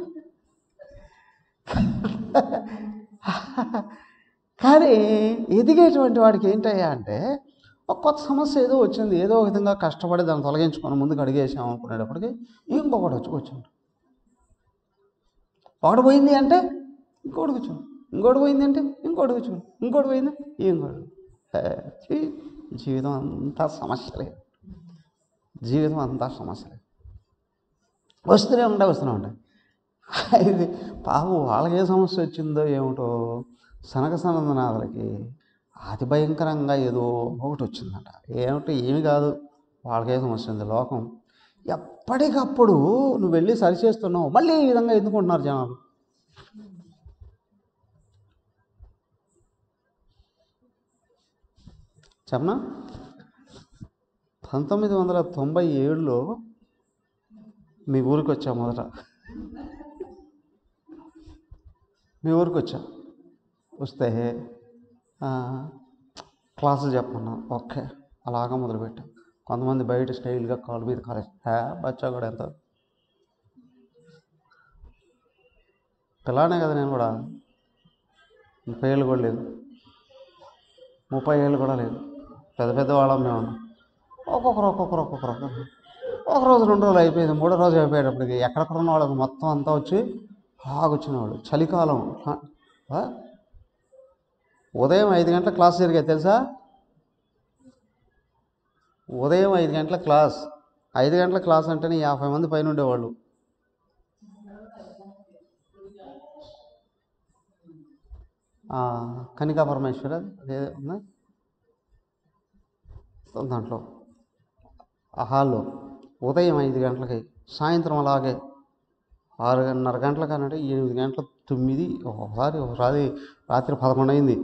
కానీ ఎదిగేటువంటి వాడికి ఏంటయ్యా అంటే ఒక కొత్త సమస్య ఏదో వచ్చింది ఏదో ఒక విధంగా కష్టపడి దాన్ని తొలగించుకొని ముందుకు అడిగేసాం అనుకునేటప్పటికి ఇంకొకటి వచ్చి కూర్చోండి ఒకటి పోయింది అంటే ఇంకోటి కూర్చోండి ఇంకోటి పోయింది అంటే ఇంకోటి కూర్చోండి ఇంకోటి పోయింది ఇంకోటి హే, ఛీ, జీవితం అంతా సమస్యలే జీవితం అంతా సమస్యలే వస్తూనే ఉంటాయి వస్తూనే ఉంటాయి ఇది పాపం వాళ్ళకి ఏ సమస్య వచ్చిందో ఏమిటో సనక సనందనాథులకి అతి భయంకరంగా ఏదో ఒకటి వచ్చిందట ఏమిటో ఏమి కాదు వాళ్ళకే సమస్య ఉంది లోకం ఎప్పటికప్పుడు నువ్వు వెళ్ళి సరిచేస్తున్నావు మళ్ళీ ఈ విధంగా ఎందుకుంటున్నారు జనాలు చెప్పనా పంతొమ్మిది వందల తొంభై ఏడులో మీ ఊరికి వచ్చా మొదట మీ ఊరికి వచ్చా వస్తే ఆ, క్లాసులు చెప్పమన్నా ఓకే అలాగా మొదలుపెట్టాం కొంతమంది బయట స్టైల్గా కాలు మీద కాలేజ్ హే బచ్చా కూడా ఎంత పిల్లానే కదా నేను కూడా ముప్పై ఏళ్ళు కూడా లేదు ముప్పై ఏళ్ళు కూడా లేదు పెద్ద పెద్ద వాళ్ళం మేము ఒక్కొక్కరు ఒక్కొక్కరు ఒక్కొక్కరు ఒక్కొక్కరు ఒక రోజు రెండు రోజులు అయిపోయింది మూడో రోజు అయిపోయేటప్పటికి ఎక్కడెక్కడ ఉన్న వాళ్ళకి మొత్తం అంతా వచ్చి బాగొచ్చిన వాళ్ళు చలికాలం ఆ, ఆ? ఉదయం ఐదు గంటల క్లాస్ జరిగాయి తెలుసా ఉదయం ఐదు గంటల క్లాస్ ఐదు గంటల క్లాస్ అంటేనే యాభై మంది పైన ఉండేవాళ్ళు ఆ, కనికా పరమేశ్వర అదే ఉందా దాంట్లో ఆ హాల్లో ఉదయం ఐదు గంటలకి సాయంత్రం అలాగే ఆరున్నర గంటల కానంటే ఎనిమిది గంటల తొమ్మిది ఒకసారి ఒకసారి రాత్రి పదకొండు అయింది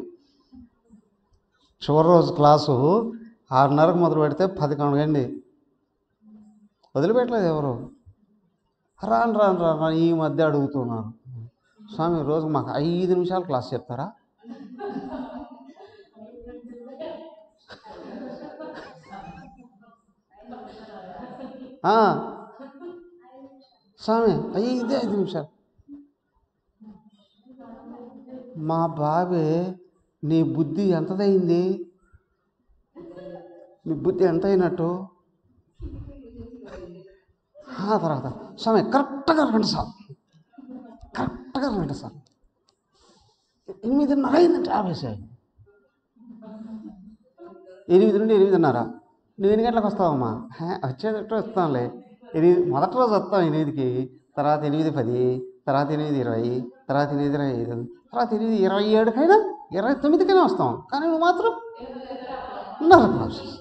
చివరి రోజు క్లాసు ఆరున్నరకు మొదలు పెడితే పదకొండు అయింది వదిలిపెట్టలేదు ఎవరు రాను రాను రాను రాను ఈ మధ్య అడుగుతున్నారు స్వామి రోజు మాకు ఐదు నిమిషాలు క్లాస్ చెప్తారా ఆ, స్వామి ఐదే ఐదు నిమిషాలు మా బాబే నీ బుద్ధి ఎంతదయింది నీ బుద్ధి ఎంత అయినట్టు ఆ తర్వాత స్వామి కరెక్ట్గా రండి సార్ కరెక్ట్గా రండి సార్ ఎనిమిదిన్నర అయిందంటే ఆఫీసే ఎనిమిది నుండి ఎనిమిదిన్నర నువ్వు ఎన్ని గంటలకు వస్తావమ్మా హే, వచ్చేటట్టు వస్తానులే ఎనిమిది మొదటి రోజు వస్తాం ఎనిమిదికి తర్వాత ఎనిమిది పది తర్వాత ఎనిమిది ఇరవై తర్వాత ఎనిమిది ఇరవై ఐదు తర్వాత ఎనిమిది ఇరవై ఏడుకైనా ఇరవై తొమ్మిదికైనా వస్తాం కానీ నువ్వు మాత్రం ఉన్నర ప్రాసెస్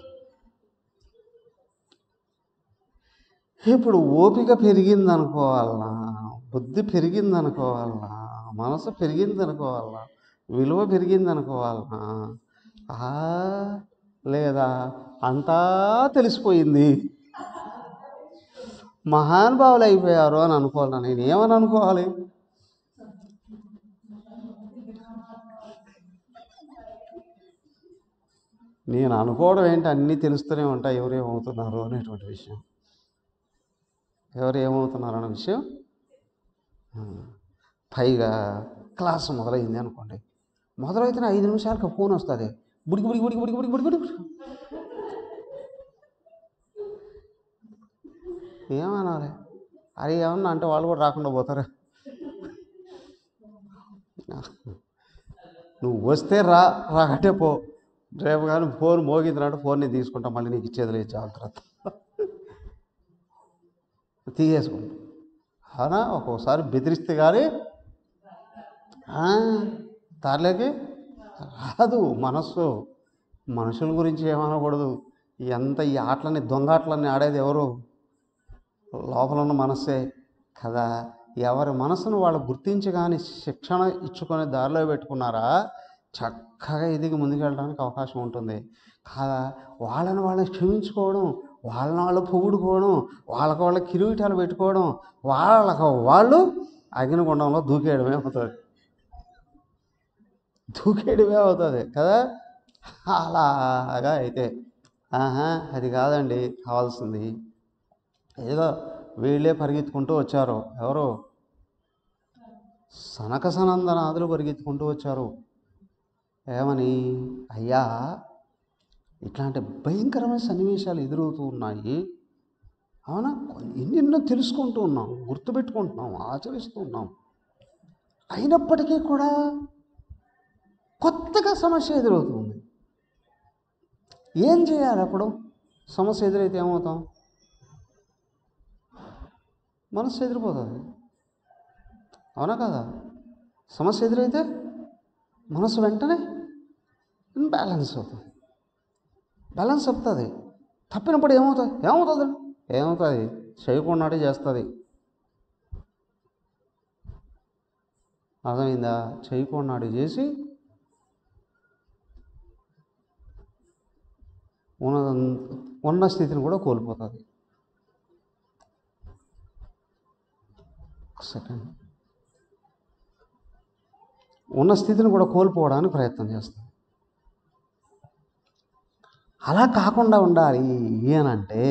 ఇప్పుడు ఓపిక పెరిగిందనుకోవాలనా బుద్ధి పెరిగిందనుకోవాలనా మనసు పెరిగిందనుకోవాలనా విలువ పెరిగిందనుకోవాలనా ఆ, లేదా అంతా తెలిసిపోయింది మహానుభావులు అయిపోయారు అని అనుకోవాలన్నా నేను ఏమని అనుకోవాలి నేను అనుకోవడం ఏంటి అన్నీ తెలుస్తూనే ఉంటాయి ఎవరు ఏమవుతున్నారు అనేటువంటి విషయం ఎవరు ఏమవుతున్నారు అనే విషయం ఆ, పైగా క్లాస్ మొదలైంది అనుకోండి మొదలైతే ఐదు నిమిషాలకు ఫోన్ వస్తుంది బుడికి బుడికి బుడికి బుడికి బుడికి బుడికి బుడికి ఏమనాలి అరే ఏమన్నా అంటే వాళ్ళు కూడా రాకుండా పోతారు నువ్వు వస్తే రా రాకంటే పో రేపు కానీ ఫోన్ మోగిందినట్టు ఫోన్ నేను తీసుకుంటా మళ్ళీ నీకు ఇచ్చేది లేదు జాగ్రత్త తీసేసుకుంటా అవునా ఒక్కొక్కసారి బెదిరిస్తే కానీ ఆ, దారిలోకి రాదు మనస్సు మనుషుల గురించి ఏమనకూడదు ఎంత ఈ ఆటలని దొంగ ఆటలన్నీ ఆడేది ఎవరు లోపల ఉన్న మనస్సే కదా ఎవరి మనసును వాళ్ళు గుర్తించి కానీ శిక్షణ ఇచ్చుకొని దారిలో పెట్టుకున్నారా చక్కగా ఎదిగి ముందుకెళ్ళడానికి అవకాశం ఉంటుంది కాదా వాళ్ళని వాళ్ళని క్షమించుకోవడం వాళ్ళని వాళ్ళు పొగుడుకోవడం వాళ్ళకి వాళ్ళ కిరీటాలు పెట్టుకోవడం వాళ్ళకు వాళ్ళు అగ్నిగుండంలో దూకేయడమే అవుతుంది దూకేయడమే అవుతుంది కదా అలాగా అయితే ఆహా అది కాదండి కావాల్సింది ఏదో వీళ్ళే పరిగెత్తుకుంటూ వచ్చారు ఎవరు సనక సనందనాదులు పరిగెత్తుకుంటూ వచ్చారు ఏమని అయ్యా ఇట్లాంటి భయంకరమైన సన్నివేశాలు ఎదురవుతూ ఉన్నాయి అవునా ఎన్నెన్నో తెలుసుకుంటూ ఉన్నాం గుర్తుపెట్టుకుంటున్నాం ఆచరిస్తూ ఉన్నాం అయినప్పటికీ కూడా కొత్తగా సమస్య ఎదురవుతుంది ఏం చేయాలి అప్పుడు సమస్య ఎదురైతే ఏమవుతాం మనస్సు ఎదిరిపోతుంది అవునా కదా సమస్య ఎదురైతే మనసు వెంటనే బ్యాలెన్స్ అవుతుంది బ్యాలెన్స్ అవుతుంది తప్పినప్పుడు ఏమవుతుంది ఏమవుతుంది ఏమవుతుంది చేయకుండానే చేస్తుంది అర్థమైందా చేయకుండాడు చేసి ఉన్న ఉన్న స్థితిని కూడా కోల్పోతుంది సెకండ్ ఉన్న స్థితిని కూడా కోల్పోవడానికి ప్రయత్నం చేస్తాం అలా కాకుండా ఉండాలి ఏనంటే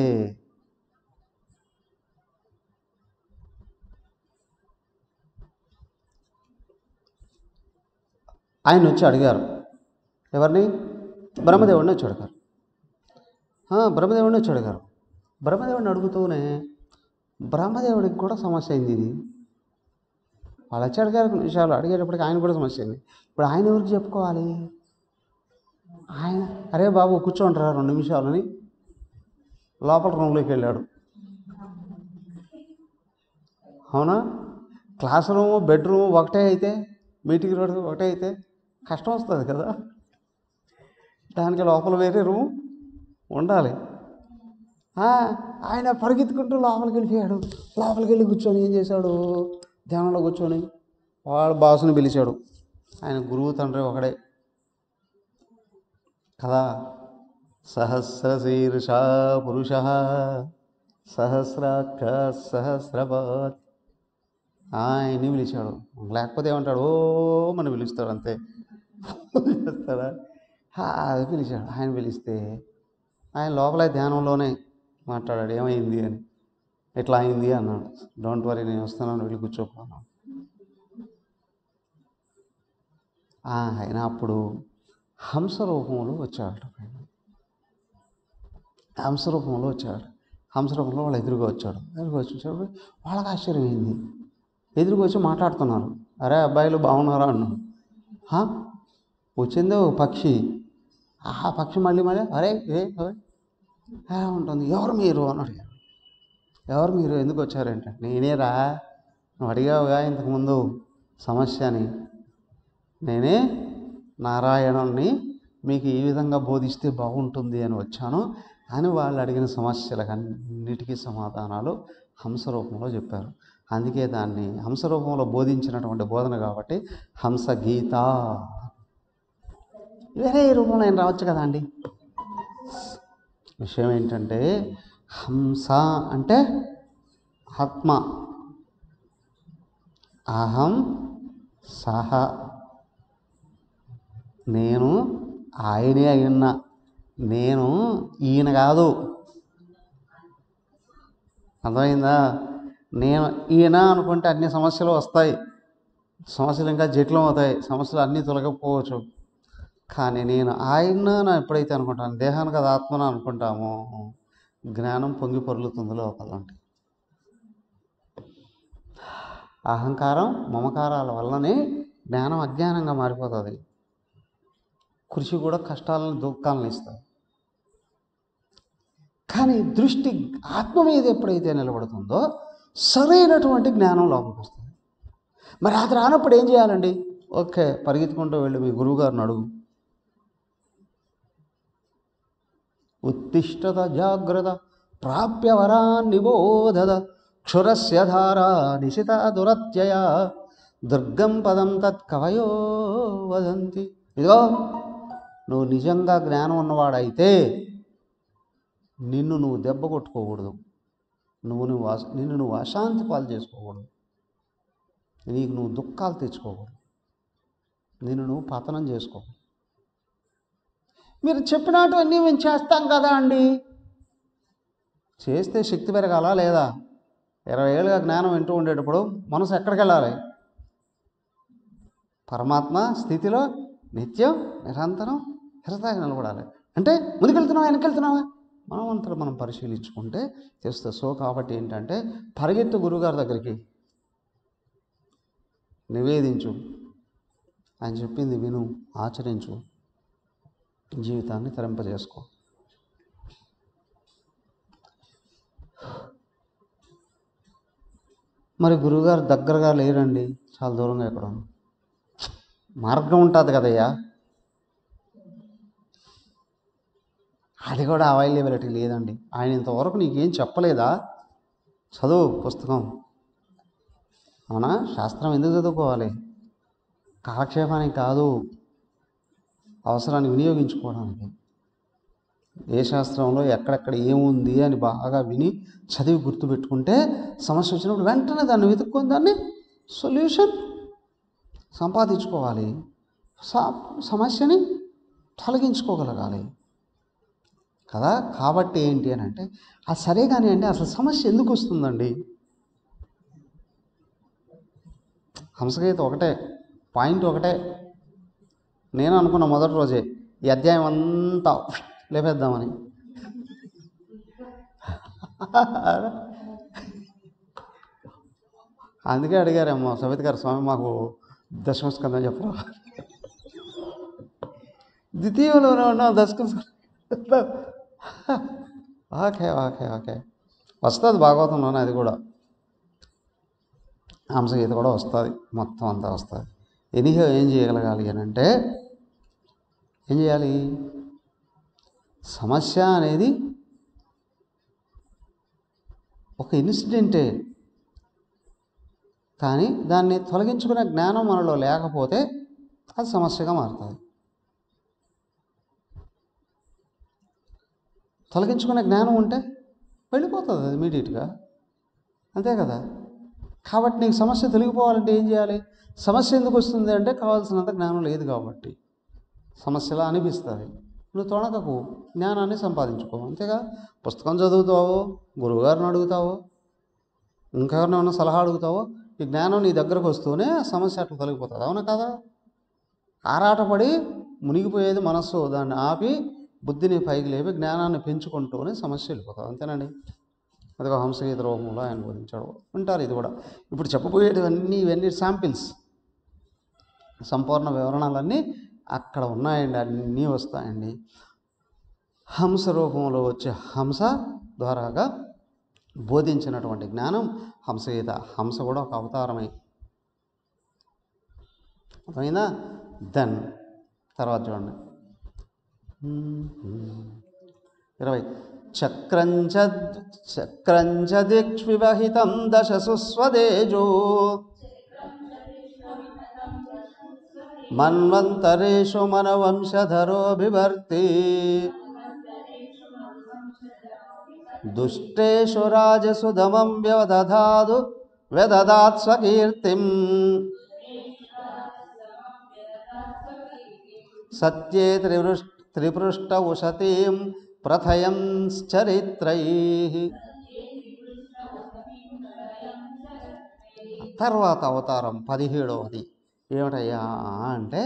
ఆయన వచ్చి అడిగారు ఎవరిని బ్రహ్మదేవుడిని వచ్చి అడిగారు ఆ, బ్రహ్మదేవుడిని వచ్చి అడిగారు బ్రహ్మదేవుడిని అడుగుతూనే బ్రహ్మదేవుడికి కూడా సమస్య అయింది ఇది వాళ్ళు వచ్చి అడిగారు కొన్ని విషయాలు అడిగేటప్పటికి ఆయన కూడా సమస్య అయింది ఇప్పుడు ఆయన ఎవరికి చెప్పుకోవాలి ఆయన అరే బాబు కూర్చోంటారా రెండు నిమిషాలని లోపల రూమ్లోకి వెళ్ళాడు అవునా క్లాస్ రూము బెడ్రూమ్ ఒకటే అయితే మీటింగ్ రోడ్ ఒకటే అయితే కష్టం వస్తుంది కదా దానికి లోపల వేరే రూమ్ ఉండాలి ఆ, ఆయన పరిగెత్తుకుంటూ లోపలికి వెళ్ళిపోయాడు లోపలికి వెళ్ళి కూర్చొని ఏం చేశాడు ధ్యానంలో కూర్చొని వాడు బాసుని పిలిచాడు ఆయన గురువు తండ్రి ఒకడే కదా సహస్రశీర్ష పురుష సహస్రాక్ష సహస్రపాత్ ఆయన్ని పిలిచాడు లేకపోతే ఏమంటాడు ఓ మనం పిలుస్తాడు అంతే చేస్తాడా హా, అది పిలిచాడు ఆయన పిలిస్తే ఆయన లోపల ధ్యానంలోనే మాట్లాడాడు ఏమైంది అని ఎట్లా అయింది అన్నాడు డోంట్ వరీ నేను వస్తున్నాను వెళ్ళి కూర్చోపోన్నాను ఆయన అప్పుడు హంస రూపంలో వచ్చాడు ఆయన హంస రూపంలో వచ్చాడు హంస రూపంలో వాళ్ళు ఎదురుగా వచ్చాడు ఎదురుగా వచ్చి వచ్చాడు వాళ్ళకి ఆశ్చర్యం అయింది ఎదురుగా వచ్చి మాట్లాడుతున్నారు అరే అబ్బాయిలు బాగున్నారా అన్నాడు "హా? వచ్చిందే ఓ పక్షి ఆ పక్షి మళ్ళీ మళ్ళీ అరే ఏ అరే ఎలా ఉంటుంది ఎవరు మీరు అని అడిగారు ఎవరు మీరు ఎందుకు వచ్చారంటే నేనేరా నువ్వు అడిగావుగా ఇంతకుముందు సమస్య అని నేనే నారాయణుణ్ణి మీకు ఈ విధంగా బోధిస్తే బాగుంటుంది అని వచ్చాను అని వాళ్ళు అడిగిన సమస్యలకు అన్నిటికీ సమాధానాలు హంస రూపంలో చెప్పారు అందుకే దాన్ని హంస రూపంలో బోధించినటువంటి బోధన కాబట్టి హంస గీత వేరే రూపంలో ఆయన రావచ్చు కదా అండి విషయం ఏంటంటే హంస అంటే ఆత్మ అహం సహ నేను ఆయనే అయ్యున్నా నేను ఈయన కాదు అర్థమైందా నేను ఈయన అనుకుంటే అన్ని సమస్యలు వస్తాయి సమస్యలు ఇంకా జటిలం అవుతాయి సమస్యలు అన్నీ తొలగకపోవచ్చు కానీ నేను ఆయన నా ఎప్పుడైతే అనుకుంటాను దేహాన్ని కదా ఆత్మను అనుకుంటామో జ్ఞానం పొంగి పొర్లుతుంది లోపల అంటే అహంకారం మమకారాల వల్లనే జ్ఞానం అజ్ఞానంగా మారిపోతుంది కృషి కూడా కష్టాలను దుఃఖాలను ఇస్తుంది కానీ దృష్టి ఆత్మ మీద ఎప్పుడైతే నిలబడుతుందో సరైనటువంటి జ్ఞానం లోపలికి వస్తుంది మరి అది రానప్పుడు ఏం చేయాలండి ఓకే పరిగెత్తుకుంటూ వెళ్ళి మీ గురువుగారిని అడుగు ఉత్తిష్టత జాగ్రత్త ప్రాప్య వరాన్ నిబోధద క్షురస్య ధారా నిశిత దురత్యయ దుర్గం పదం తత్ కవయో వదంతి ఇదిగో నువ్వు నిజంగా జ్ఞానం ఉన్నవాడైతే నిన్ను నువ్వు దెబ్బ కొట్టుకోకూడదు నువ్వు నువ్వు అశ- నిన్ను నువ్వు అశాంతి పాలు చేసుకోకూడదు నీకు నువ్వు దుఃఖాలు తెచ్చుకోకూడదు నిన్ను నువ్వు పతనం చేసుకోకూడదు మీరు చెప్పినట్టు అన్నీ మేము చేస్తాం కదా అండి చేస్తే శక్తి పెరగాల లేదా ఇరవై ఏళ్ళుగా జ్ఞానం వింటూ ఉండేటప్పుడు మనసు ఎక్కడికి వెళ్ళాలి పరమాత్మ స్థితిలో నిత్యం నిరంతరం హిరతాగా నిలబడాలి అంటే ముందుకెళ్తున్నావా వెనకెళ్తున్నావా మనం అంతా మనం పరిశీలించుకుంటే చేస్తే సో కాబట్టి ఏంటంటే పరిగెత్తు గురువుగారి దగ్గరికి నివేదించు ఆయన చెప్పింది విను ఆచరించు జీవితాన్ని తరింపజేసుకో మరి గురువుగారు దగ్గరగా లేరండి చాలా దూరంగా ఎక్కడ ఉన్నారు. మార్గం ఉంటుంది కదయ్యా అది కూడా అవైలబిలిటీ లేదండి ఆయన ఇంతవరకు నీకేం చెప్పలేదా చదువు పుస్తకం అవునా శాస్త్రం ఎందుకు చదువుకోవాలి కాలక్షేపానికి కాదు అవసరాన్ని వినియోగించుకోవడానికి ఏ శాస్త్రంలో ఎక్కడెక్కడ ఏముంది అని బాగా విని చదివి గుర్తుపెట్టుకుంటే సమస్య వచ్చినప్పుడు వెంటనే దాన్ని వెతుక్కొని దాన్ని సొల్యూషన్ సంపాదించుకోవాలి స- సమస్యని తొలగించుకోగలగాలి కదా కాబట్టి ఏంటి అని అంటే ఆ సరే కానీ అండి అసలు సమస్య ఎందుకు వస్తుందండి హంసగీత ఒకటే పాయింట్ ఒకటే నేను అనుకున్న మొదటి రోజే ఈ అధ్యాయం అంతా లేపేద్దామని అందుకే అడిగారేమో సవిత గారు స్వామి మాకు దశమస్కందం చెప్పరా ద్వితీయంలోనే ఉన్నాం దశమస్కందం ఓకే ఓకే ఓకే వస్తుంది భాగవతంలోనే అది కూడా హంసగీత కూడా వస్తుంది మొత్తం అంతా వస్తుంది ఎనీహో ఏం చేయగలగాలి అని అంటే ఏం చేయాలి సమస్య అనేది ఒక ఇన్సిడెంటే కానీ దాన్ని తొలగించుకునే జ్ఞానం మనలో లేకపోతే అది సమస్యగా మారుతుంది తొలగించుకునే జ్ఞానం ఉంటే వెళ్ళిపోతుంది అది ఇమీడియట్గా అంతే కదా కాబట్టి నీకు సమస్య తొలగిపోవాలంటే ఏం చేయాలి సమస్య ఎందుకు వస్తుంది అంటే కావాల్సినంత జ్ఞానం లేదు కాబట్టి సమస్యలా అనిపిస్తుంది నువ్వు తొణకకు జ్ఞానాన్ని సంపాదించుకో అంతేగా పుస్తకం చదువుతావో గురువుగారిని అడుగుతావో ఇంకెవరినైనా సలహా అడుగుతావో ఈ జ్ఞానం నీ దగ్గరకు వస్తూనే ఆ సమస్య అట్లా తొలగిపోతుంది అవునా కదా ఆరాటపడి మునిగిపోయేది మనస్సు దాన్ని ఆపి బుద్ధిని పైకి లేపి జ్ఞానాన్ని పెంచుకుంటూనే సమస్య వెళ్ళిపోతుంది అంతేనండి అదిగో హంసగీత రూపంలో ఆయన బోధించాడు ఉంటారు ఇది కూడా ఇప్పుడు చెప్పబోయేటివన్నీ ఇవన్నీ శాంపిల్స్ సంపూర్ణ వివరణలన్నీ అక్కడ ఉన్నాయండి అన్నీ వస్తాయండి హంస రూపంలో వచ్చే హంస ద్వారాగా బోధించినటువంటి జ్ఞానం హంసగీత హంస కూడా ఒక అవతారమే అర్థమైందా దెన్ తర్వాత చూడండి ఇరవై చక్రంచ చక్రంచ దిక్ష్వివహితం దశసు స్వదేజో మన్వంతరేషు మనవంశధరో బిభర్తి దుష్టేషు రాజసు దమం వ్యవదధాదు వ్యదదాత్ స్వకీర్తిం సత్యే త్రివృష్ త్రిపృష్ట ఉషతీం ప్రథయంశ్చరిత్రై తర్వాత అవతారం పదిహేడవది ఏమిటయ్యా అంటే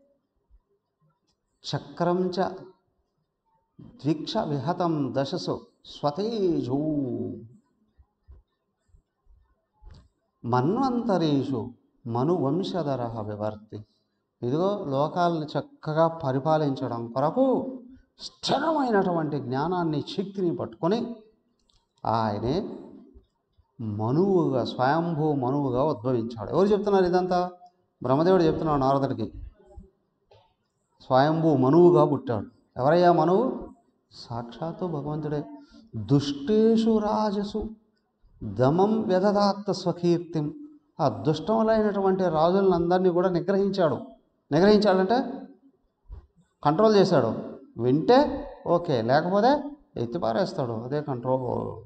చక్రం చ ద్విక్ష విహతం దశసు స్వతేజూ మన్వంతరీషు మనువంశధర వివర్తి ఇదిగో లోకాలను చక్కగా పరిపాలించడం కొరకు స్థిరమైనటువంటి జ్ఞానాన్ని శక్తిని పట్టుకొని ఆయనే మనువుగా స్వయంభూ మనువుగా ఉద్భవించాడు ఎవరు చెప్తున్నారు ఇదంతా బ్రహ్మదేవుడు చెప్తున్నాడు నారదుడికి స్వయంభూ మనువుగా పుట్టాడు ఎవరయ్యా మనువు సాక్షాత్తు భగవంతుడే దుష్టేషు రాజసు దమం వ్యధదాత్త స్వకీర్తిం ఆ దుష్టములైనటువంటి రాజులందరినీ కూడా నిగ్రహించాడు నిగ్రహించాడంటే కంట్రోల్ చేశాడు వింటే ఓకే లేకపోతే ఎత్తి పారేస్తాడు అదే కంట్రోల్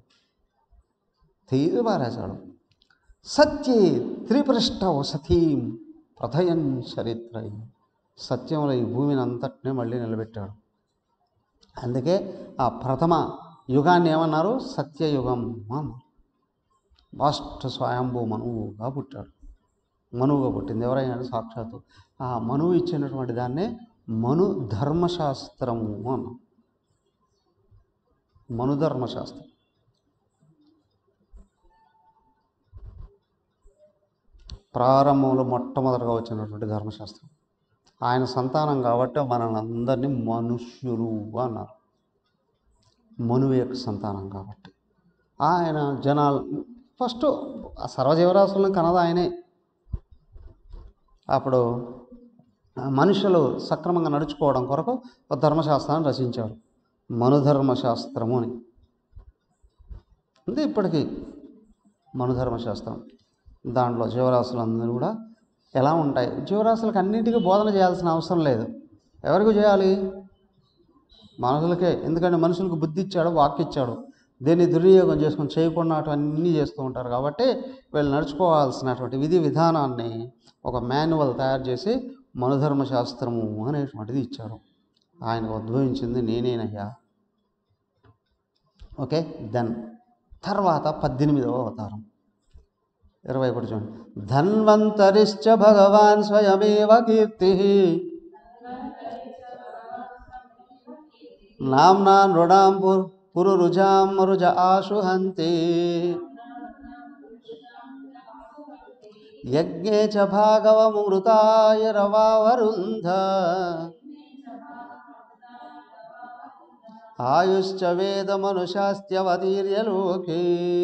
తీసి పారేశాడు సత్యే త్రిపృష్ట వసతీం ప్రథయన్ చరిత్ర సత్యంలో ఈ భూమిని అంతటినే మళ్ళీ నిలబెట్టాడు అందుకే ఆ ప్రథమ యుగాన్ని ఏమన్నారు సత్యయుగం అన్నారు ఫస్ట్ స్వయంభూ మనువుగా పుట్టాడు మనువుగా పుట్టింది ఎవరైనా సాక్షాత్తు ఆ మనువు ఇచ్చినటువంటి దాన్నే మను ధర్మశాస్త్రము అన్నాం మను ధర్మశాస్త్రం ప్రారంభంలో మొట్టమొదటిగా వచ్చినటువంటి ధర్మశాస్త్రం ఆయన సంతానం కాబట్టి మనల్ని అందరినీ మనుష్యులు అన్నారు మనువు యొక్క సంతానం కాబట్టి ఆయన జనాలు ఫస్ట్ ఆ సర్వజీవరాశులను కనద ఆయనే అప్పుడు ఆ మనుషులు సక్రమంగా నడుచుకోవడం కొరకు ఒక ధర్మశాస్త్రాన్ని రచించాడు మనుధర్మశాస్త్రము అని ఉంది ఇప్పటికీ మనుధర్మశాస్త్రం దాంట్లో జీవరాశులందరూ కూడా ఎలా ఉంటాయి జీవరాశులకు అన్నింటికీ బోధన చేయాల్సిన అవసరం లేదు ఎవరికి చేయాలి మనుషులకే ఎందుకంటే మనుషులకు బుద్ధి ఇచ్చాడు వాక్ ఇచ్చాడు దీన్ని దుర్వినియోగం చేసుకొని చేయకుండా అన్నీ చేస్తూ ఉంటారు కాబట్టి వీళ్ళు నడుచుకోవాల్సినటువంటి విధి విధానాన్ని ఒక మాన్యువల్ తయారు చేసి మనుధర్మ శాస్త్రము అనేటువంటిది ఇచ్చాడు ఆయనకు ఉద్భవించింది నేనేనయ్యా ఓకే దెన్ తర్వాత పద్దెనిమిదవ అవతారం ఇరవై ఒకటి చూడండి ధన్వంతరిశ్చ భగవాన్ స్వయమేవ కీర్తి నామ్నా నృణాం పుర్ పురురుజాం మరుజ ఆశుహంతి యజ్ఞే చ భాగవమృతాయ రవావరుంధ ఆయుశ్చ వేదమనుశాస్త్యవతీర్య లోకే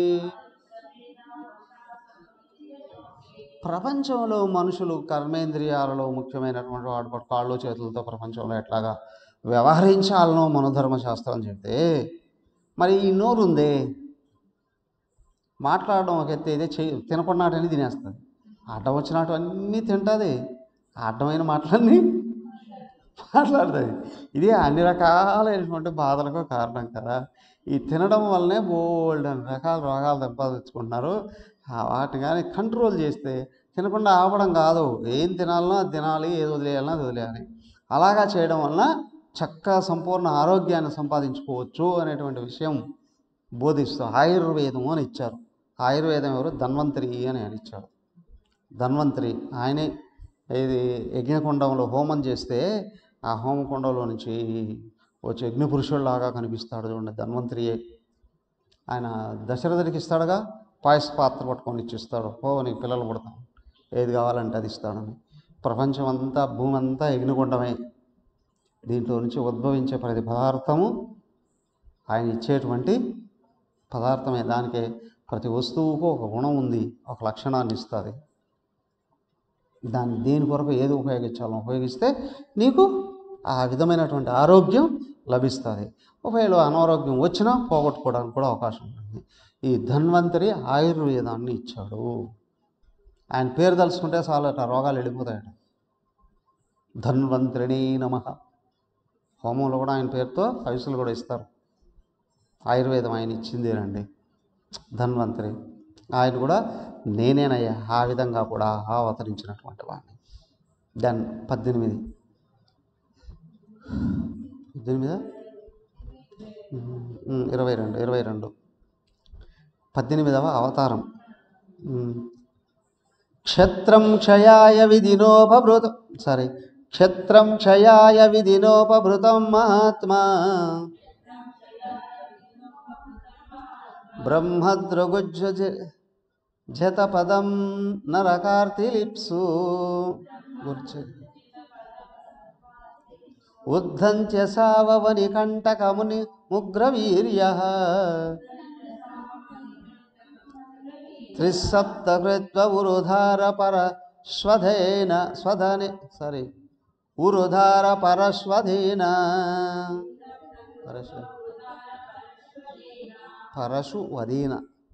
ప్రపంచంలో మనుషులు కర్మేంద్రియాలలో ముఖ్యమైనటువంటి వాడు కాళ్ళు చేతులతో ప్రపంచంలో ఎట్లాగా వ్యవహరించాలనో మనోధర్మశాస్త్రం చెప్తే మరి ఈ నోరు ఉందే మాట్లాడడం ఒక ఎత్తే ఇదే చెయ్యి తినపడినాటని తినేస్తుంది అడ్డం వచ్చినట్టు అన్నీ తింటుంది అడ్డమైన మాటలన్నీ మాట్లాడుతుంది ఇది అన్ని రకాలైనటువంటి బాధలకు కారణం కదా ఈ తినడం వల్లనే బోల్డ్ అని రకాల రోగాలు సంపాదించుకుంటున్నారు ఆ వాటిని కానీ కంట్రోల్ చేస్తే తినకుండా ఆపడం కాదు ఏం తినాలనో అది తినాలి ఏది వదిలేయాలనో అది వదిలేయాలి అలాగా చేయడం వలన చక్కగా సంపూర్ణ ఆరోగ్యాన్ని సంపాదించుకోవచ్చు అనేటువంటి విషయం బోధిస్తూ ఆయుర్వేదము అని ఇచ్చారు ఆయుర్వేదం ఎవరు ధన్వంతరి అని ఆయన ఇచ్చాడు ధన్వంతరి ఆయనే ఇది యజ్ఞకుండంలో హోమం చేస్తే ఆ హోమకుండంలో నుంచి వచ్చే అగ్నిపురుషుల్లాగా కనిపిస్తాడు చూడండి ధన్వంతరియే ఆయన దశరథుడికి ఇస్తాడుగా పాయస పాత్ర పట్టుకొని ఇచ్చిస్తాడు ఓ నీకు పిల్లలు పుడతాం ఏది కావాలంటే అది ఇస్తాడని ప్రపంచం అంతా భూమి అంతా యజ్ఞకుండమే దీంట్లో నుంచి ఉద్భవించే ప్రతి పదార్థము ఆయన ఇచ్చేటువంటి పదార్థమే దానికి ప్రతి వస్తువుకు ఒక గుణం ఉంది ఒక లక్షణాన్ని ఇస్తుంది దాన్ని దేని కొరకు ఏది ఉపయోగించాలో ఉపయోగిస్తే నీకు ఆ విధమైనటువంటి ఆరోగ్యం లభిస్తుంది ఒకవేళ అనారోగ్యం వచ్చినా పోగొట్టుకోవడానికి కూడా అవకాశం ఉంటుంది ఈ ధన్వంతరి ఆయుర్వేదాన్ని ఇచ్చాడు ఆయన పేరు తలుచుకుంటే చాలట రోగాలు వెళ్ళిపోతాయట ధన్వంతరిణీ నమ హోమంలో కూడా ఆయన పేరుతో పైసలు కూడా ఇస్తారు ఆయుర్వేదం ఆయన ఇచ్చిందేనండి ధన్వంతరి ఆయన కూడా నేనేనయ్యా ఆ విధంగా కూడా అవతరించినటువంటి వాడిని దెన్ పద్దెనిమిది పద్దెనిమిదా ఉమ్, ఇరవై రెండు ఇరవై రెండు పద్దెనిమిదవ అవతారం ఉమ్. క్షత్రం క్షయాయ విధినోపభృత సారీ క్షత్రం క్షయాయ విధినోపభృతం మహాత్మా బ్రహ్మద్రగుజ్జ జతపదం నరకార్తిలిప్సు గుర్చు ఉద్ధంత్య సావవని కంటకముని ముగ్రవీర్య త్రిసప్తకృత్వ ఉరుధార పరస్వధేన స్వధనే సారీ ఉరుధార పరస్వధీన పరస్వ పరశు వదీన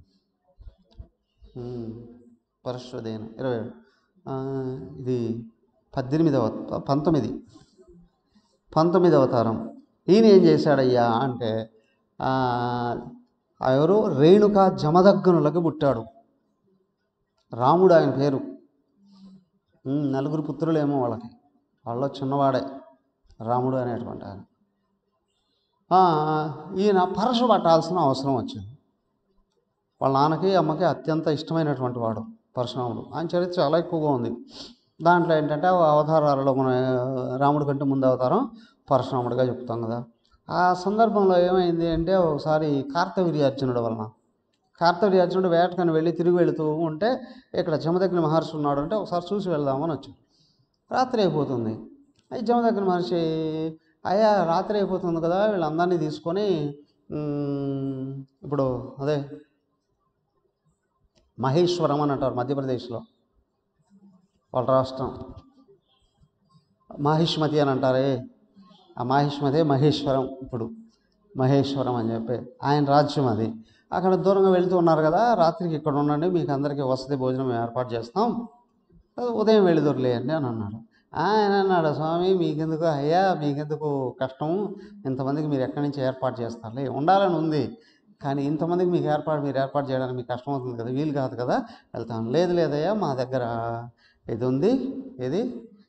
ఉమ్, పరశ్వదేన ఇరవై ఏడు ఆ, ఇది పద్దెనిమిదవ పంతొమ్మిది పంతొమ్మిదవ అవతారం ఈయన ఏం చేశాడయ్యా అంటే ఆ, ఆ ఎవరు రేణుక జమదగ్నులకు పుట్టాడు రాముడు ఆయన పేరు ఉమ్, నలుగురు పుత్రులేమో వాళ్ళకి వాళ్ళలో చిన్నవాడే రాముడు అనేటువంటి ఆయన ఆ, ఈయన పరశు పట్టాల్సిన అవసరం వచ్చింది వాళ్ళ నాన్నకి అమ్మకి అత్యంత ఇష్టమైనటువంటి వాడు పరశురాముడు ఆయన చరిత్ర చాలా ఎక్కువగా ఉంది దాంట్లో ఏంటంటే ఆ అవతారాలలో మన రాముడి కంటే ముందు అవతారం పరశురాముడిగా చెప్తాం కదా ఆ సందర్భంలో ఏమైంది అంటే ఒకసారి కార్తవీర్యార్జునుడు వలన కార్తవీర్యార్జునుడు వేటకని వెళ్ళి తిరిగి వెళుతూ ఉంటే ఇక్కడ జమదగ్ని మహర్షి ఉన్నాడు అంటే ఒకసారి చూసి వెళ్దామని వచ్చాం రాత్రి అయిపోతుంది ఈ జమదగ్ని మహర్షి అయ్యా రాత్రి అయిపోతుంది కదా వీళ్ళందరినీ తీసుకొని మ్, ఇప్పుడు అదే మహేశ్వరం అని అంటారు మధ్యప్రదేశ్లో వాళ్ళ రాష్ట్రం మాహిష్మతి అని అంటారే ఆ మాహిష్మతే మహేశ్వరం ఇప్పుడు మహేశ్వరం అని చెప్పి ఆయన రాజ్యం అది అక్కడ దూరంగా వెళ్తూ ఉన్నారు కదా రాత్రికి ఇక్కడ ఉండండి మీకు అందరికీ వసతి భోజనం ఏర్పాటు చేస్తాం ఉదయం వెళ్ళిదొరలే అండి అని అన్నాడు ఆయన అన్నాడు స్వామి మీకెందుకు అయ్యా మీకెందుకు కష్టం ఇంతమందికి మీరు ఎక్కడి నుంచి ఏర్పాటు చేస్తారులే ఉండాలని ఉంది కానీ ఇంతమందికి మీకు ఏర్పాటు మీరు ఏర్పాటు చేయడానికి మీకు కష్టం అవుతుంది కదా వీలు కాదు కదా వెళ్తాను లేదు లేదయ్యా మా దగ్గర ఇది ఉంది ఇది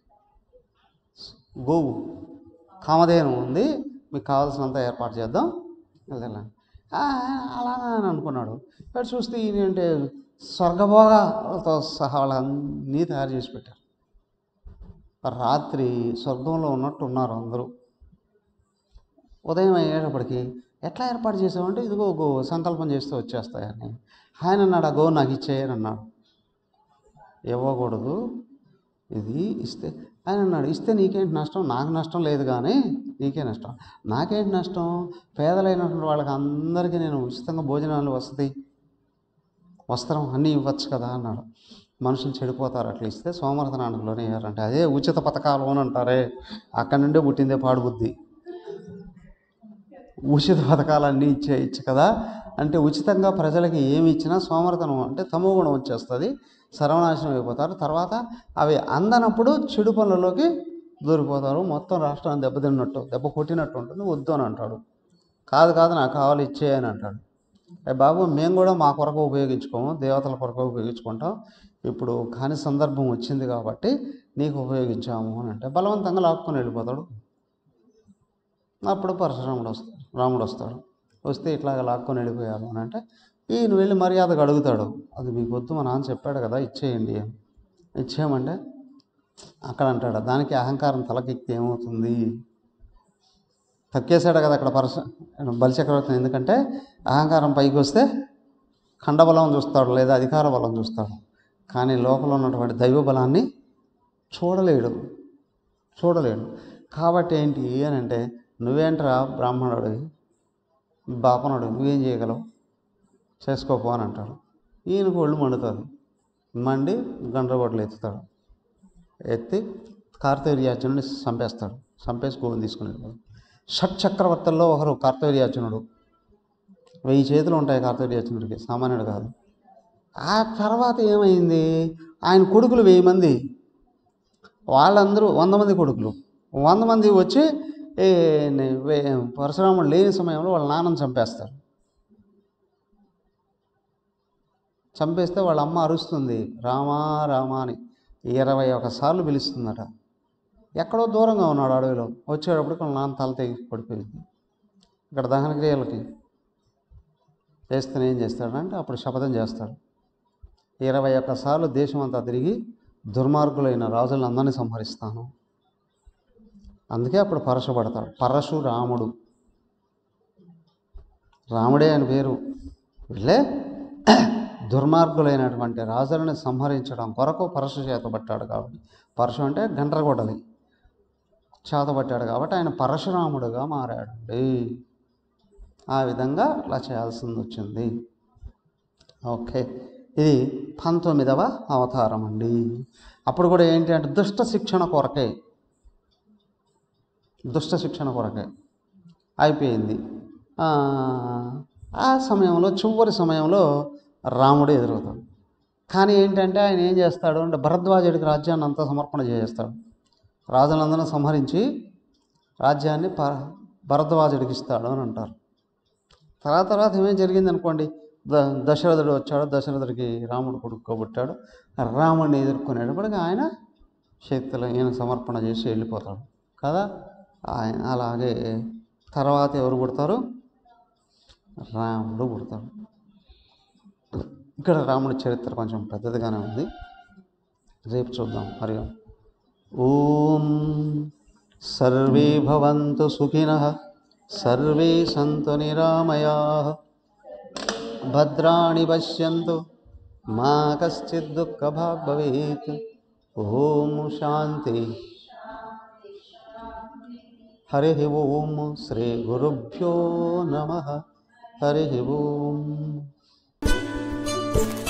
గోవు కామధేను ఉంది మీకు కావాల్సినంత ఏర్పాటు చేద్దాం వెళ్దాం అలానే అని అనుకున్నాడు ఇక్కడ చూస్తే ఈయన అంటే స్వర్గభోగాలతో సహా వాళ్ళన్నీ తయారు చేసి పెట్టారు రాత్రి స్వర్గంలో ఉన్నట్టు ఉన్నారు అందరూ ఉదయం అయ్యేటప్పటికి ఎట్లా ఏర్పాటు చేసామంటే ఇదిగో గో సంకల్పం చేస్తే వచ్చేస్తాయని ఆయన అన్నాడు ఆ గో నాకు ఇచ్చేయని అన్నాడు ఇవ్వకూడదు ఇది ఇస్తే ఆయన అన్నాడు ఇస్తే నీకేంటి నష్టం నాకు నష్టం లేదు కానీ నీకే నష్టం నాకేంటి నష్టం పేదలైనటువంటి వాళ్ళకి అందరికీ నేను ఉచితంగా భోజనాలు వసతి వస్త్రం అన్నీ ఇవ్వచ్చు కదా అన్నాడు మనుషులు చెడిపోతారు అట్లా ఇస్తే సోమరత నాటకంలోనే అయ్యారంటే అదే ఉచిత పథకాలు అని అంటారే అక్కడి నుండే పుట్టిందే పాడుబుద్ధి ఉచిత పథకాలన్నీ ఇచ్చే ఇచ్చు కదా అంటే ఉచితంగా ప్రజలకి ఏమి ఇచ్చినా సోమరతనం అంటే తమో గుణం వచ్చేస్తుంది సర్వనాశనం అయిపోతారు తర్వాత అవి అందనప్పుడు చెడు పనులలోకి దూరిపోతారు మొత్తం రాష్ట్రాన్ని దెబ్బతిన్నట్టు దెబ్బ కొట్టినట్టు ఉంటుంది వద్దు అని అంటాడు కాదు కాదు నాకు కావాలి ఇచ్చేయని అంటాడు ఏ బాబు మేము కూడా మా కొరకు ఉపయోగించుకోము దేవతల కొరకు ఉపయోగించుకుంటాం ఇప్పుడు కాని సందర్భం వచ్చింది కాబట్టి నీకు ఉపయోగించాము అని అంటే బలవంతంగా లాక్కొని వెళ్ళిపోతాడు అప్పుడు పరశురాముడు వస్తాడు రాముడు వస్తాడు వస్తే ఇట్లాగ లాక్కొని వెళ్ళిపోయాము అని అంటే ఈయన వెళ్ళి మర్యాదగా అడుగుతాడు అది మీకు వద్దు మా నాన్న చెప్పాడు కదా ఇచ్చేయండి అని ఇచ్చేయమంటే అక్కడ అంటాడు దానికి అహంకారం తలకెక్కితే ఏమవుతుంది తక్కేశాడు కదా అక్కడ పరశ బలిచక్రవర్తి ఎందుకంటే అహంకారం పైకి వస్తే ఖండబలం చూస్తాడు లేదా అధికార బలం చూస్తాడు కానీ లోపల ఉన్నటువంటి దైవ బలాన్ని చూడలేడు చూడలేడు కాబట్టి ఏంటి అని అంటే నువ్వేంట్రా బ్రాహ్మణుడు బాపనుడు నువ్వేం చేయగలవు చేసుకోపో అని అంటాడు ఈయనకు ఒళ్ళు మండుతుంది మండి గండ్రగొడ్డలు ఎత్తుతాడు ఎత్తి కార్తవీర్యార్జునుడిని చంపేస్తాడు చంపేసి గోవుని తీసుకుని వెళ్ళిపోతాడు షట్ చక్రవర్తుల్లో ఒకరు కార్తవీర్యార్జునుడు వెయ్యి చేతులు ఉంటాయి కార్తవీర్యార్జునుడికి సామాన్యుడు కాదు ఆ తర్వాత ఏమైంది ఆయన కొడుకులు వెయ్యి మంది వాళ్ళందరూ వంద మంది కొడుకులు వంద మంది వచ్చి ఏ నే- వే- పరశురాముడు లేని సమయంలో వాళ్ళ నాన్నని చంపేస్తారు చంపేస్తే వాళ్ళ అమ్మ అరుస్తుంది రామా రామా అని ఇరవై ఒకసార్లు పిలుస్తుందట ఎక్కడో దూరంగా ఉన్నాడు అడవిలో వచ్చేటప్పటికి వాళ్ళ నాన్న తల తెగి పడిపోయింది ఇక్కడ దహన క్రియలకి చేస్తేనే ఏం చేస్తాడంటే అప్పుడు శపథం చేస్తాడు ఇరవై ఒక్కసార్లు దేశం అంతా తిరిగి దుర్మార్గులైన రాజులందరినీ సంహరిస్తాను అందుకే అప్పుడు పరశుపడతాడు పరశురాముడు రాముడే అని పేరు వీళ్ళే దుర్మార్గులైనటువంటి రాజులను సంహరించడం కొరకు పరశు చేతబట్టాడు కాబట్టి పరశు అంటే గండ్రగొడ్డలి చేతబట్టాడు కాబట్టి ఆయన పరశురాముడుగా మారాడండి ఆ విధంగా అలా చేయాల్సింది వచ్చింది ఓకే ఇది పంతొమ్మిదవ అవతారం అండి అప్పుడు కూడా ఏంటి అంటే దుష్ట శిక్షణ కొరకే దుష్ట శిక్షణ కొరకే అయిపోయింది ఆ, ఆ సమయంలో చివరి సమయంలో రాముడు ఎదురవుతాడు కానీ ఏంటంటే ఆయన ఏం చేస్తాడు అంటే భరద్వాజుడికి రాజ్యాన్ని అంతా సమర్పణ చేసేస్తాడు రాజులందరినీ సంహరించి రాజ్యాన్ని ప భరద్వాజుడికి ఇస్తాడు అని అంటారు తర్వాత తర్వాత ఏమేం జరిగింది అనుకోండి ద దశరథుడు వచ్చాడు దశరథుడికి రాముడు కొడుకు కాబట్టాడు రాముడిని ఎదుర్కొనేటప్పటికి ఆయన శక్తులు ఈయన సమర్పణ చేసి వెళ్ళిపోతాడు కదా ఆయన అలాగే తర్వాత ఎవరు పుడతారు రాముడు పుడతాడు ఇక్కడ రాముడి చరిత్ర కొంచెం పెద్దదిగానే ఉంది రేపు చూద్దాం హరి ఓం. ఓం సర్వే భవంతు సుఖినః సర్వే సంతు నిరామయాః భద్రాణి పశ్యంతు మా కశ్చిత్ దుఃఖభాగ్ భవేత్ ఓం శాంతి హరి ఓం శ్రీ గురుభ్యో నమ హరి ఓం